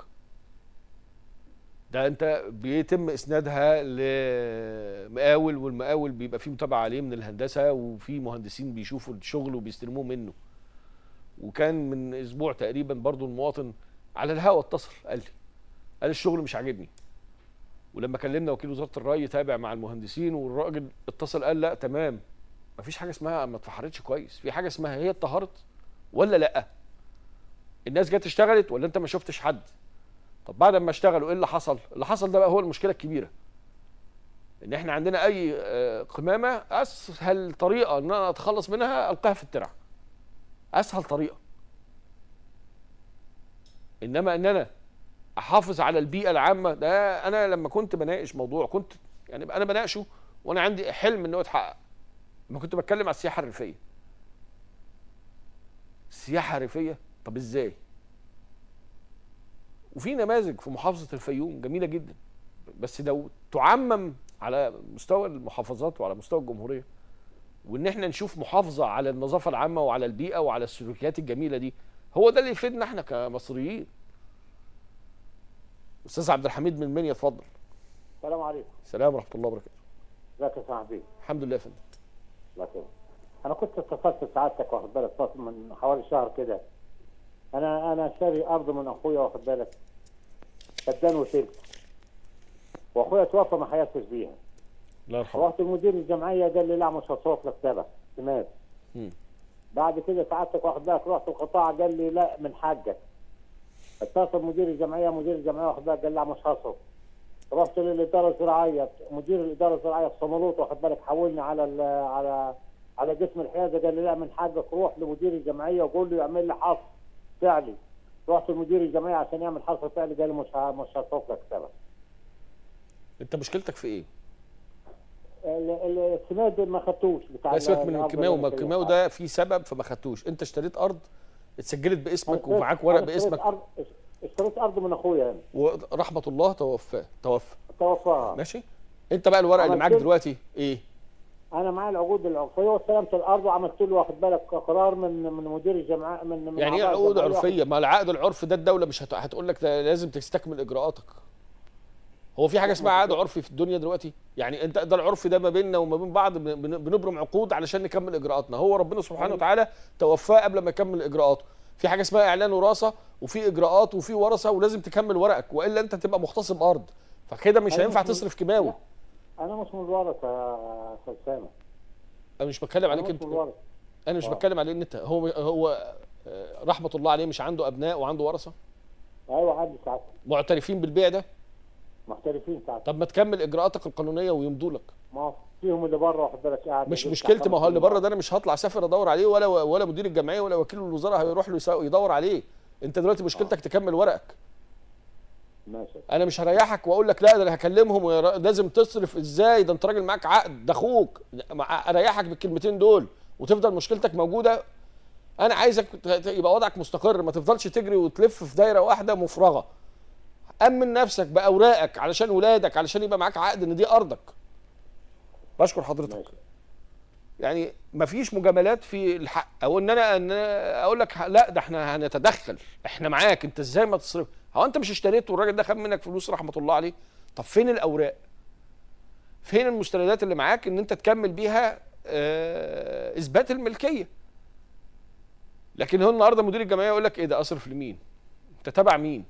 ده انت بيتم اسنادها لمقاول والمقاول بيبقى فيه متابعه عليه من الهندسه وفي مهندسين بيشوفوا الشغل وبيستلموه منه وكان من اسبوع تقريبا برضو المواطن على الهوا اتصل قال لي قال الشغل مش عاجبني ولما كلمنا وكيل وزاره الري تابع مع المهندسين والراجل اتصل قال لا تمام مفيش حاجه اسمها ما اتفحرتش كويس في حاجه اسمها هي اتطهرت ولا لا الناس جت اشتغلت ولا انت ما شفتش حد طب بعد ما اشتغلوا ايه اللي حصل اللي حصل ده بقى هو المشكله الكبيره ان احنا عندنا اي آه، قمامه اسهل طريقه ان انا اتخلص منها القاها في الترع اسهل طريقه انما ان انا احافظ على البيئه العامه ده انا لما كنت بناقش موضوع كنت يعني انا بناقشه وانا عندي حلم ان هو يتحقق لما كنت بتكلم على السياحه الريفيه السياحه الريفيه طب ازاي وفي نماذج في محافظه الفيوم جميله جدا بس لو تعمم على مستوى المحافظات وعلى مستوى الجمهوريه وان احنا نشوف محافظه على النظافه العامه وعلى البيئه وعلى السلوكيات الجميله دي هو ده اللي يفيدنا احنا كمصريين استاذ عبد الحميد من منيا اتفضل السلام عليكم السلام ورحمه الله وبركاته ازيك يا صاحبي الحمد لله يا فندم الله يكرمك انا كنت اتصلت بسعادتك واخد بالك فاصل من حوالي شهر كده انا انا شاري ارض من اخويا واخد بالك فدان وتلت واخويا توفى ما حياتش بيها الله يرحمه رحت المدير الجمعيه قال لي لا مش هصوت لك سبع سمات مم. بعد كده سعادتك واخد بالك رحت القطاع قال لي لا من حقك اتصل مدير الجمعيه مدير الجمعيه واخد بالك قال لا مش هصوت رحت للاداره الزراعيه مدير الاداره الزراعيه في صمالوط واخد بالك حولني على ال على على قسم الحيازه قال لي لا من حقك روح لمدير الجمعيه وقول له يعمل لي حصر فعلي رحت لمدير الجمعيه عشان يعمل حصر فعلي قال لي مش ه- مش هصوت لك سبع انت مشكلتك في ايه؟ ال- ال- السماد ما خدتوش بتاع لا سيبك من الأرض الكيماوي اللي ما أنا الكيماوي شاريها. ده في سبب فما خدتوش انت اشتريت ارض اتسجلت باسمك أنا ومعاك اشتريت- ورق أنا اشتريت باسمك أرض- اشتريت ارض من اخويا يعني ورحمه الله توفى توفى توفاها ماشي انت بقى الورق اللي عملت معاك كده. دلوقتي ايه؟ انا معايا العقود العرفيه واستلمت الارض وعملت له واخد بالك قرار من من مدير الجمعيه من من يعني ايه أعضاء عقود الجمعية. عرفيه؟ ما العقد العرفي ده الدوله مش هت... هتقول لك ده لازم تستكمل اجراءاتك. هو في حاجه اسمها عقد عرفي في الدنيا دلوقتي؟ يعني انت ده العرف ده ما بيننا وما بين بعض بن- بن- بنبرم عقود علشان نكمل اجراءاتنا، هو ربنا سبحانه وتعالى توفاه قبل ما يكمل اجراءاته. في حاجه اسمها اعلان وراثه وفي اجراءات وفي ورثه ولازم تكمل ورقك والا انت تبقى مغتصب ارض. فكده مش أيوة، هينفع مش- تصرف كيماوي. لا. انا مش من الورثه يا استاذ سامح انا مش بتكلم انا عليك مش انت من الورثه انا مش آه. بتكلم عليه ان انت هو هو آه، رحمه الله عليه مش عنده ابناء وعنده ورثه ايوه عندي ساعات معترفين بالبيع ده محترفين ساعات طب ما تكمل اجراءاتك القانونيه ويمضوا لك ما فيهم اللي بره واخد بالك قاعد مش يدوس مشكلتي ما هو اللي بره تحت ده انا مش هطلع اسافر ادور عليه ولا ولا مدير الجمعيه ولا وكيل الوزاره هيروح له يسا- يدور عليه انت دلوقتي مشكلتك تكمل ورقك ماشي انا مش هريحك واقول لك لا ده انا هكلمهم ويا- لازم تصرف ازاي ده انت راجل معاك عقد ده اخوك مع- اريحك بالكلمتين دول وتفضل مشكلتك موجوده انا عايزك ت- ت- يبقى وضعك مستقر ما تفضلش تجري وتلف في دايره واحده مفرغه امن نفسك باوراقك علشان ولادك علشان يبقى معاك عقد ان دي ارضك بشكر حضرتك ماشي يعني مفيش مجاملات في الحق او ان انا ان أنا اقول لك لا ده احنا هنتدخل احنا معاك انت ازاي ما تصرف هو انت مش اشتريت والراجل ده خد منك فلوس رحمه الله عليه طب فين الاوراق فين المستندات اللي معاك ان انت تكمل بيها آه اثبات الملكيه لكن هو النهارده مدير الجمعيه يقول لك ايه ده اصرف لمين انت تبع مين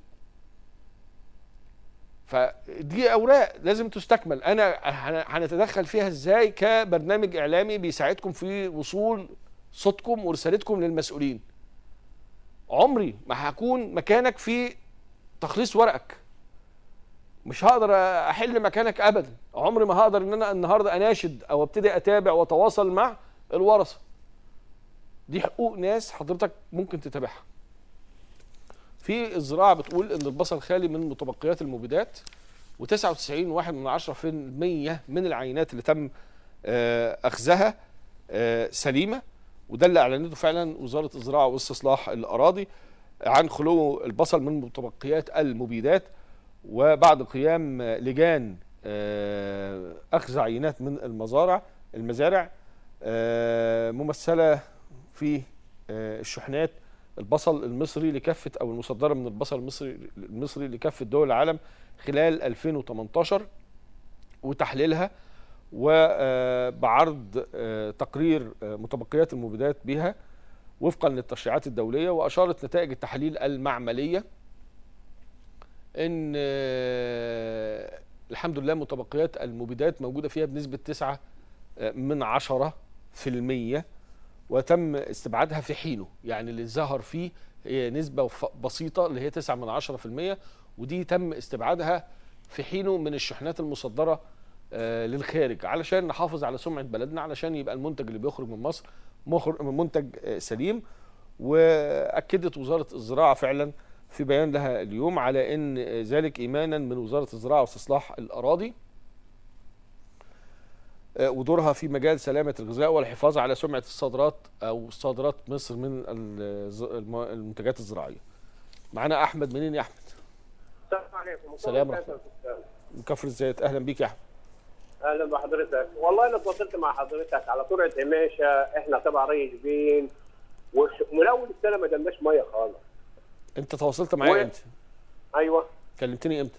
فدي اوراق لازم تستكمل انا هن- هنتدخل فيها ازاي كبرنامج اعلامي بيساعدكم في وصول صوتكم ورسالتكم للمسؤولين عمري ما هكون مكانك في تخليص ورقك مش هقدر احل مكانك ابدا عمري ما هقدر ان انا النهارده اناشد او ابتدي اتابع واتواصل مع الورثه دي حقوق ناس حضرتك ممكن تتابعها في الزراعه بتقول ان البصل خالي من متبقيات المبيدات و99 واحد من 10% من العينات اللي تم آه، اخذها آه، سليمه وده اللي اعلنته فعلا وزاره الزراعه واستصلاح الاراضي عن خلو البصل من متبقيات المبيدات وبعد قيام آه، لجان آه، اخذ عينات من المزارع المزارع آه، ممثله في آه، الشحنات البصل المصري لكافه او المصدره من البصل المصري المصري لكافه دول العالم خلال 2018 وتحليلها وبعرض تقرير آه، متبقيات المبيدات بها وفقا للتشريعات الدوليه واشارت نتائج التحاليل المعمليه ان آه، الحمد لله متبقيات المبيدات موجوده فيها بنسبه 9 من عشرة في المية وتم استبعادها في حينه يعني اللي ظهر فيه هي نسبة ف- بسيطة اللي هي 9 من عشرة في المية ودي تم استبعادها في حينه من الشحنات المصدرة آه، للخارج علشان نحافظ على سمعة بلدنا علشان يبقى المنتج اللي بيخرج من مصر مخر- منتج آه، سليم واكدت وزاره الزراعه فعلا في بيان لها اليوم على ان ذلك ايمانا من وزاره الزراعه واستصلاح الاراضي آه، ودورها في مجال سلامه الغذاء والحفاظ على سمعه الصادرات او صادرات مصر من الز- الم- المنتجات الزراعيه. معانا احمد منين يا احمد؟ السلام عليكم سلام ورحمة من كفر الزيت اهلا بيك يا احمد. اهلا بحضرتك والله انا تواصلت مع حضرتك على سرعه قماشه احنا تبع ري جبين وش- ومن اول السنه ما جالناش ميه خالص انت تواصلت معايا و- امتى؟ ايوه كلمتني امتى؟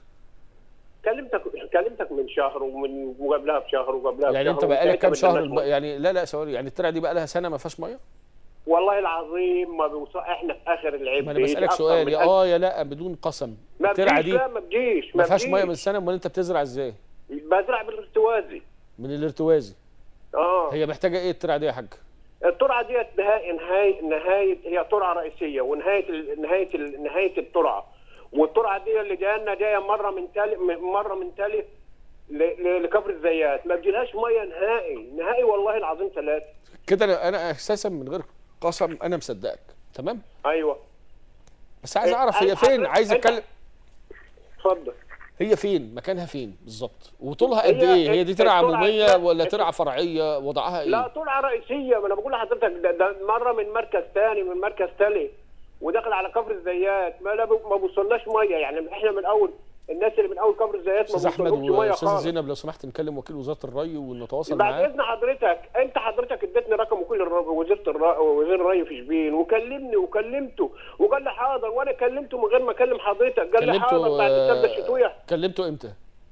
كلمتك كلمتك من شهر ومن وقبلها بشهر وقبلها يعني بشهر انت بقالك وساعتها كام ما شهر جالناش الب- مية. يعني لا لا ثواني يعني الترعه دي بقى لها سنه ما فيهاش ميه؟ والله العظيم ما بيوصل احنا في اخر العيب ما انا بسالك سؤال يا اه يا لا بدون قسم ما الترعه بتجيش دي لا ما بتجيش ما فيهاش ميه من بتجيش. سنه امال انت بتزرع ازاي؟ بزرع بالارتوازي من الارتوازي اه هي محتاجه ايه الترعه دي يا حاج؟ الترعه ديت نهايه نهايه نهايه هي ترعه رئيسيه ونهايه ال- نهايه ال- نهايه الترعه والترعه دي اللي جايه جايه مره من تالي م- مره من تالي ل- ل- لكفر الزيات ما بتجيلهاش ميه نهائي نهائي والله العظيم ثلاثه كده انا انا اساسا من غير قسم انا مصدقك تمام؟ ايوه بس عايز إيه، اعرف عايز هي فين حضرتك- عايز أنت- اتكلم اتفضل هي فين مكانها فين بالظبط وطولها قد هي ايه هي دي ترعه الترعة- عموميه لا، ولا الت- ترعه فرعيه وضعها لا ايه ترعه رئيسيه ما انا بقول لحضرتك ده, ده مره من مركز ثاني من مركز ثالث وداخل على كفر الزيات ما لا ب- ما بوصلناش ميه يعني احنا من اول الناس اللي من اول كفر الزيات ما استاذ احمد بوصلهمش ميه واستاذه خالص زينب لو سمحت نكلم وكيل وزاره الري ونتواصل بعد معاه اذن حضرتك انت حضرتك اديتني رقم وكيل الر- وزيره الري وزير الري في شبين وكلمني وكلمته وقال لي حاضر وانا كلمته من غير ما اكلم حضرتك قال لي حاضر كلمته بعد السده آه، الشتويه كلمته امتى؟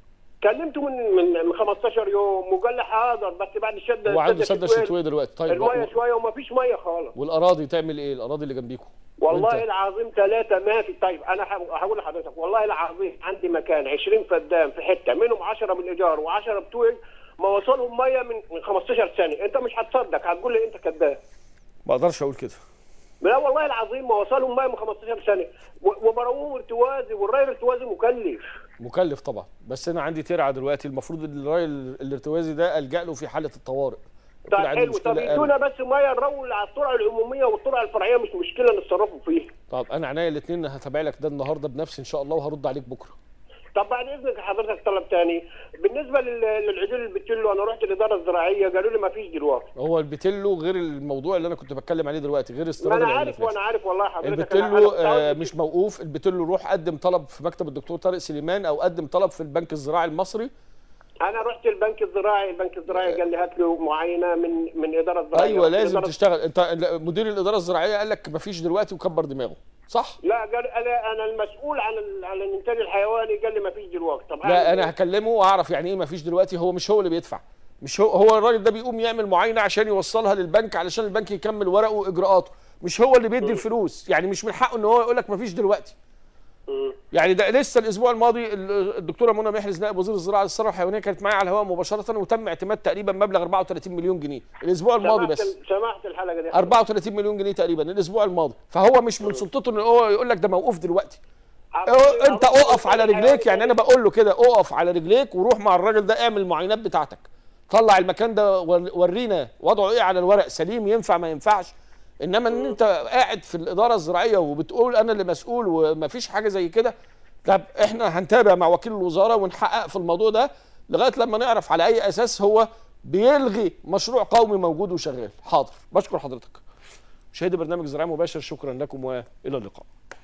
كلمته من من من 15 يوم وقال لي حاضر بس بعد الشده هو عنده السدة سده شتويه دلوقتي طيب الميه و- شويه وما فيش ميه خالص والاراضي تعمل ايه الاراضي اللي جنبيكم والله وأنت؟ العظيم ثلاثة ما في طيب أنا ح- هقول لحضرتك والله العظيم عندي مكان 20 فدان في حتة منهم 10 بالإيجار و10 بتوعي ما وصلهم مية من من 15 سنة أنت مش هتصدق هتقول لي أنت كذاب ما اقدرش اقول كده لا والله العظيم ما وصلهم مية من 15 سنة و- وبروهم ارتوازي والري الارتوازي مكلف مكلف طبعا بس انا عندي ترعه دلوقتي المفروض ان الراي ال- الارتوازي ده الجا له في حاله الطوارئ طيب يكون عنده حلو مشكلة طب قلب. يدونا بس مية نروي على الطرق العمومية والطرق الفرعية مش مشكلة نتصرفوا فيها طب انا عينيا الاثنين هتابع لك ده النهارده بنفسي ان شاء الله وهرد عليك بكره طب بعد اذنك حضرتك طلب تاني بالنسبه لل- للعجول اللي بتلو انا رحت الاداره الزراعيه قالوا لي ما فيش دلوقتي هو البتلو غير الموضوع اللي انا كنت بتكلم عليه دلوقتي غير ما استيراد انا العلف عارف نفسه. وانا عارف والله حضرتك أنا- البتلو أنا كنت عاوز- آه مش موقوف البتلو روح قدم طلب في مكتب الدكتور طارق سليمان او قدم طلب في البنك الزراعي المصري انا رحت البنك الزراعي البنك الزراعي قال لي هات له معاينه من من الاداره الزراعيه ايوه رحت لازم الإدارة- تشتغل انت لا، مدير الاداره الزراعيه قال لك مفيش دلوقتي وكبر دماغه صح لا قال انا انا المسؤول عن ال- عن الانتاج الحيواني قال لي ما فيش دلوقتي طب أعمل لا انا إيه؟ هكلمه واعرف يعني ايه مفيش دلوقتي هو مش هو اللي بيدفع مش هو هو الراجل ده بيقوم يعمل معاينه عشان يوصلها للبنك علشان البنك يكمل ورقه واجراءاته مش هو اللي بيدي الفلوس يعني مش من حقه ان هو يقول لك مفيش دلوقتي مم. يعني ده لسه الاسبوع الماضي ال- الدكتوره منى محرز نائب وزير الزراعه للثروه الحيوانيه كانت معايا على الهواء مباشره وتم اعتماد تقريبا مبلغ 34 مليون جنيه الاسبوع الماضي سمعت بس ال- سمعت الحلقه دي 34 مليون جنيه تقريبا الاسبوع الماضي فهو مش من سلطته ان هو يقول لك ده موقوف دلوقتي عرفت- انت عرفت اقف على الإنتاج رجليك يعني انا الحيواني بقول له كده اقف على رجليك وروح مع الراجل ده اعمل المعاينات بتاعتك طلع المكان ده ور- ورينا وضعه ايه على الورق سليم ينفع ما ينفعش انما ان انت قاعد في الاداره الزراعيه وبتقول انا اللي مسؤول ومفيش حاجه زي كده طب احنا هنتابع مع وكيل الوزاره ونحقق في الموضوع ده لغايه لما نعرف على اي اساس هو بيلغي مشروع قومي موجود وشغال حاضر بشكر حضرتك مشاهدي برنامج زراعي مباشر شكرا لكم والى اللقاء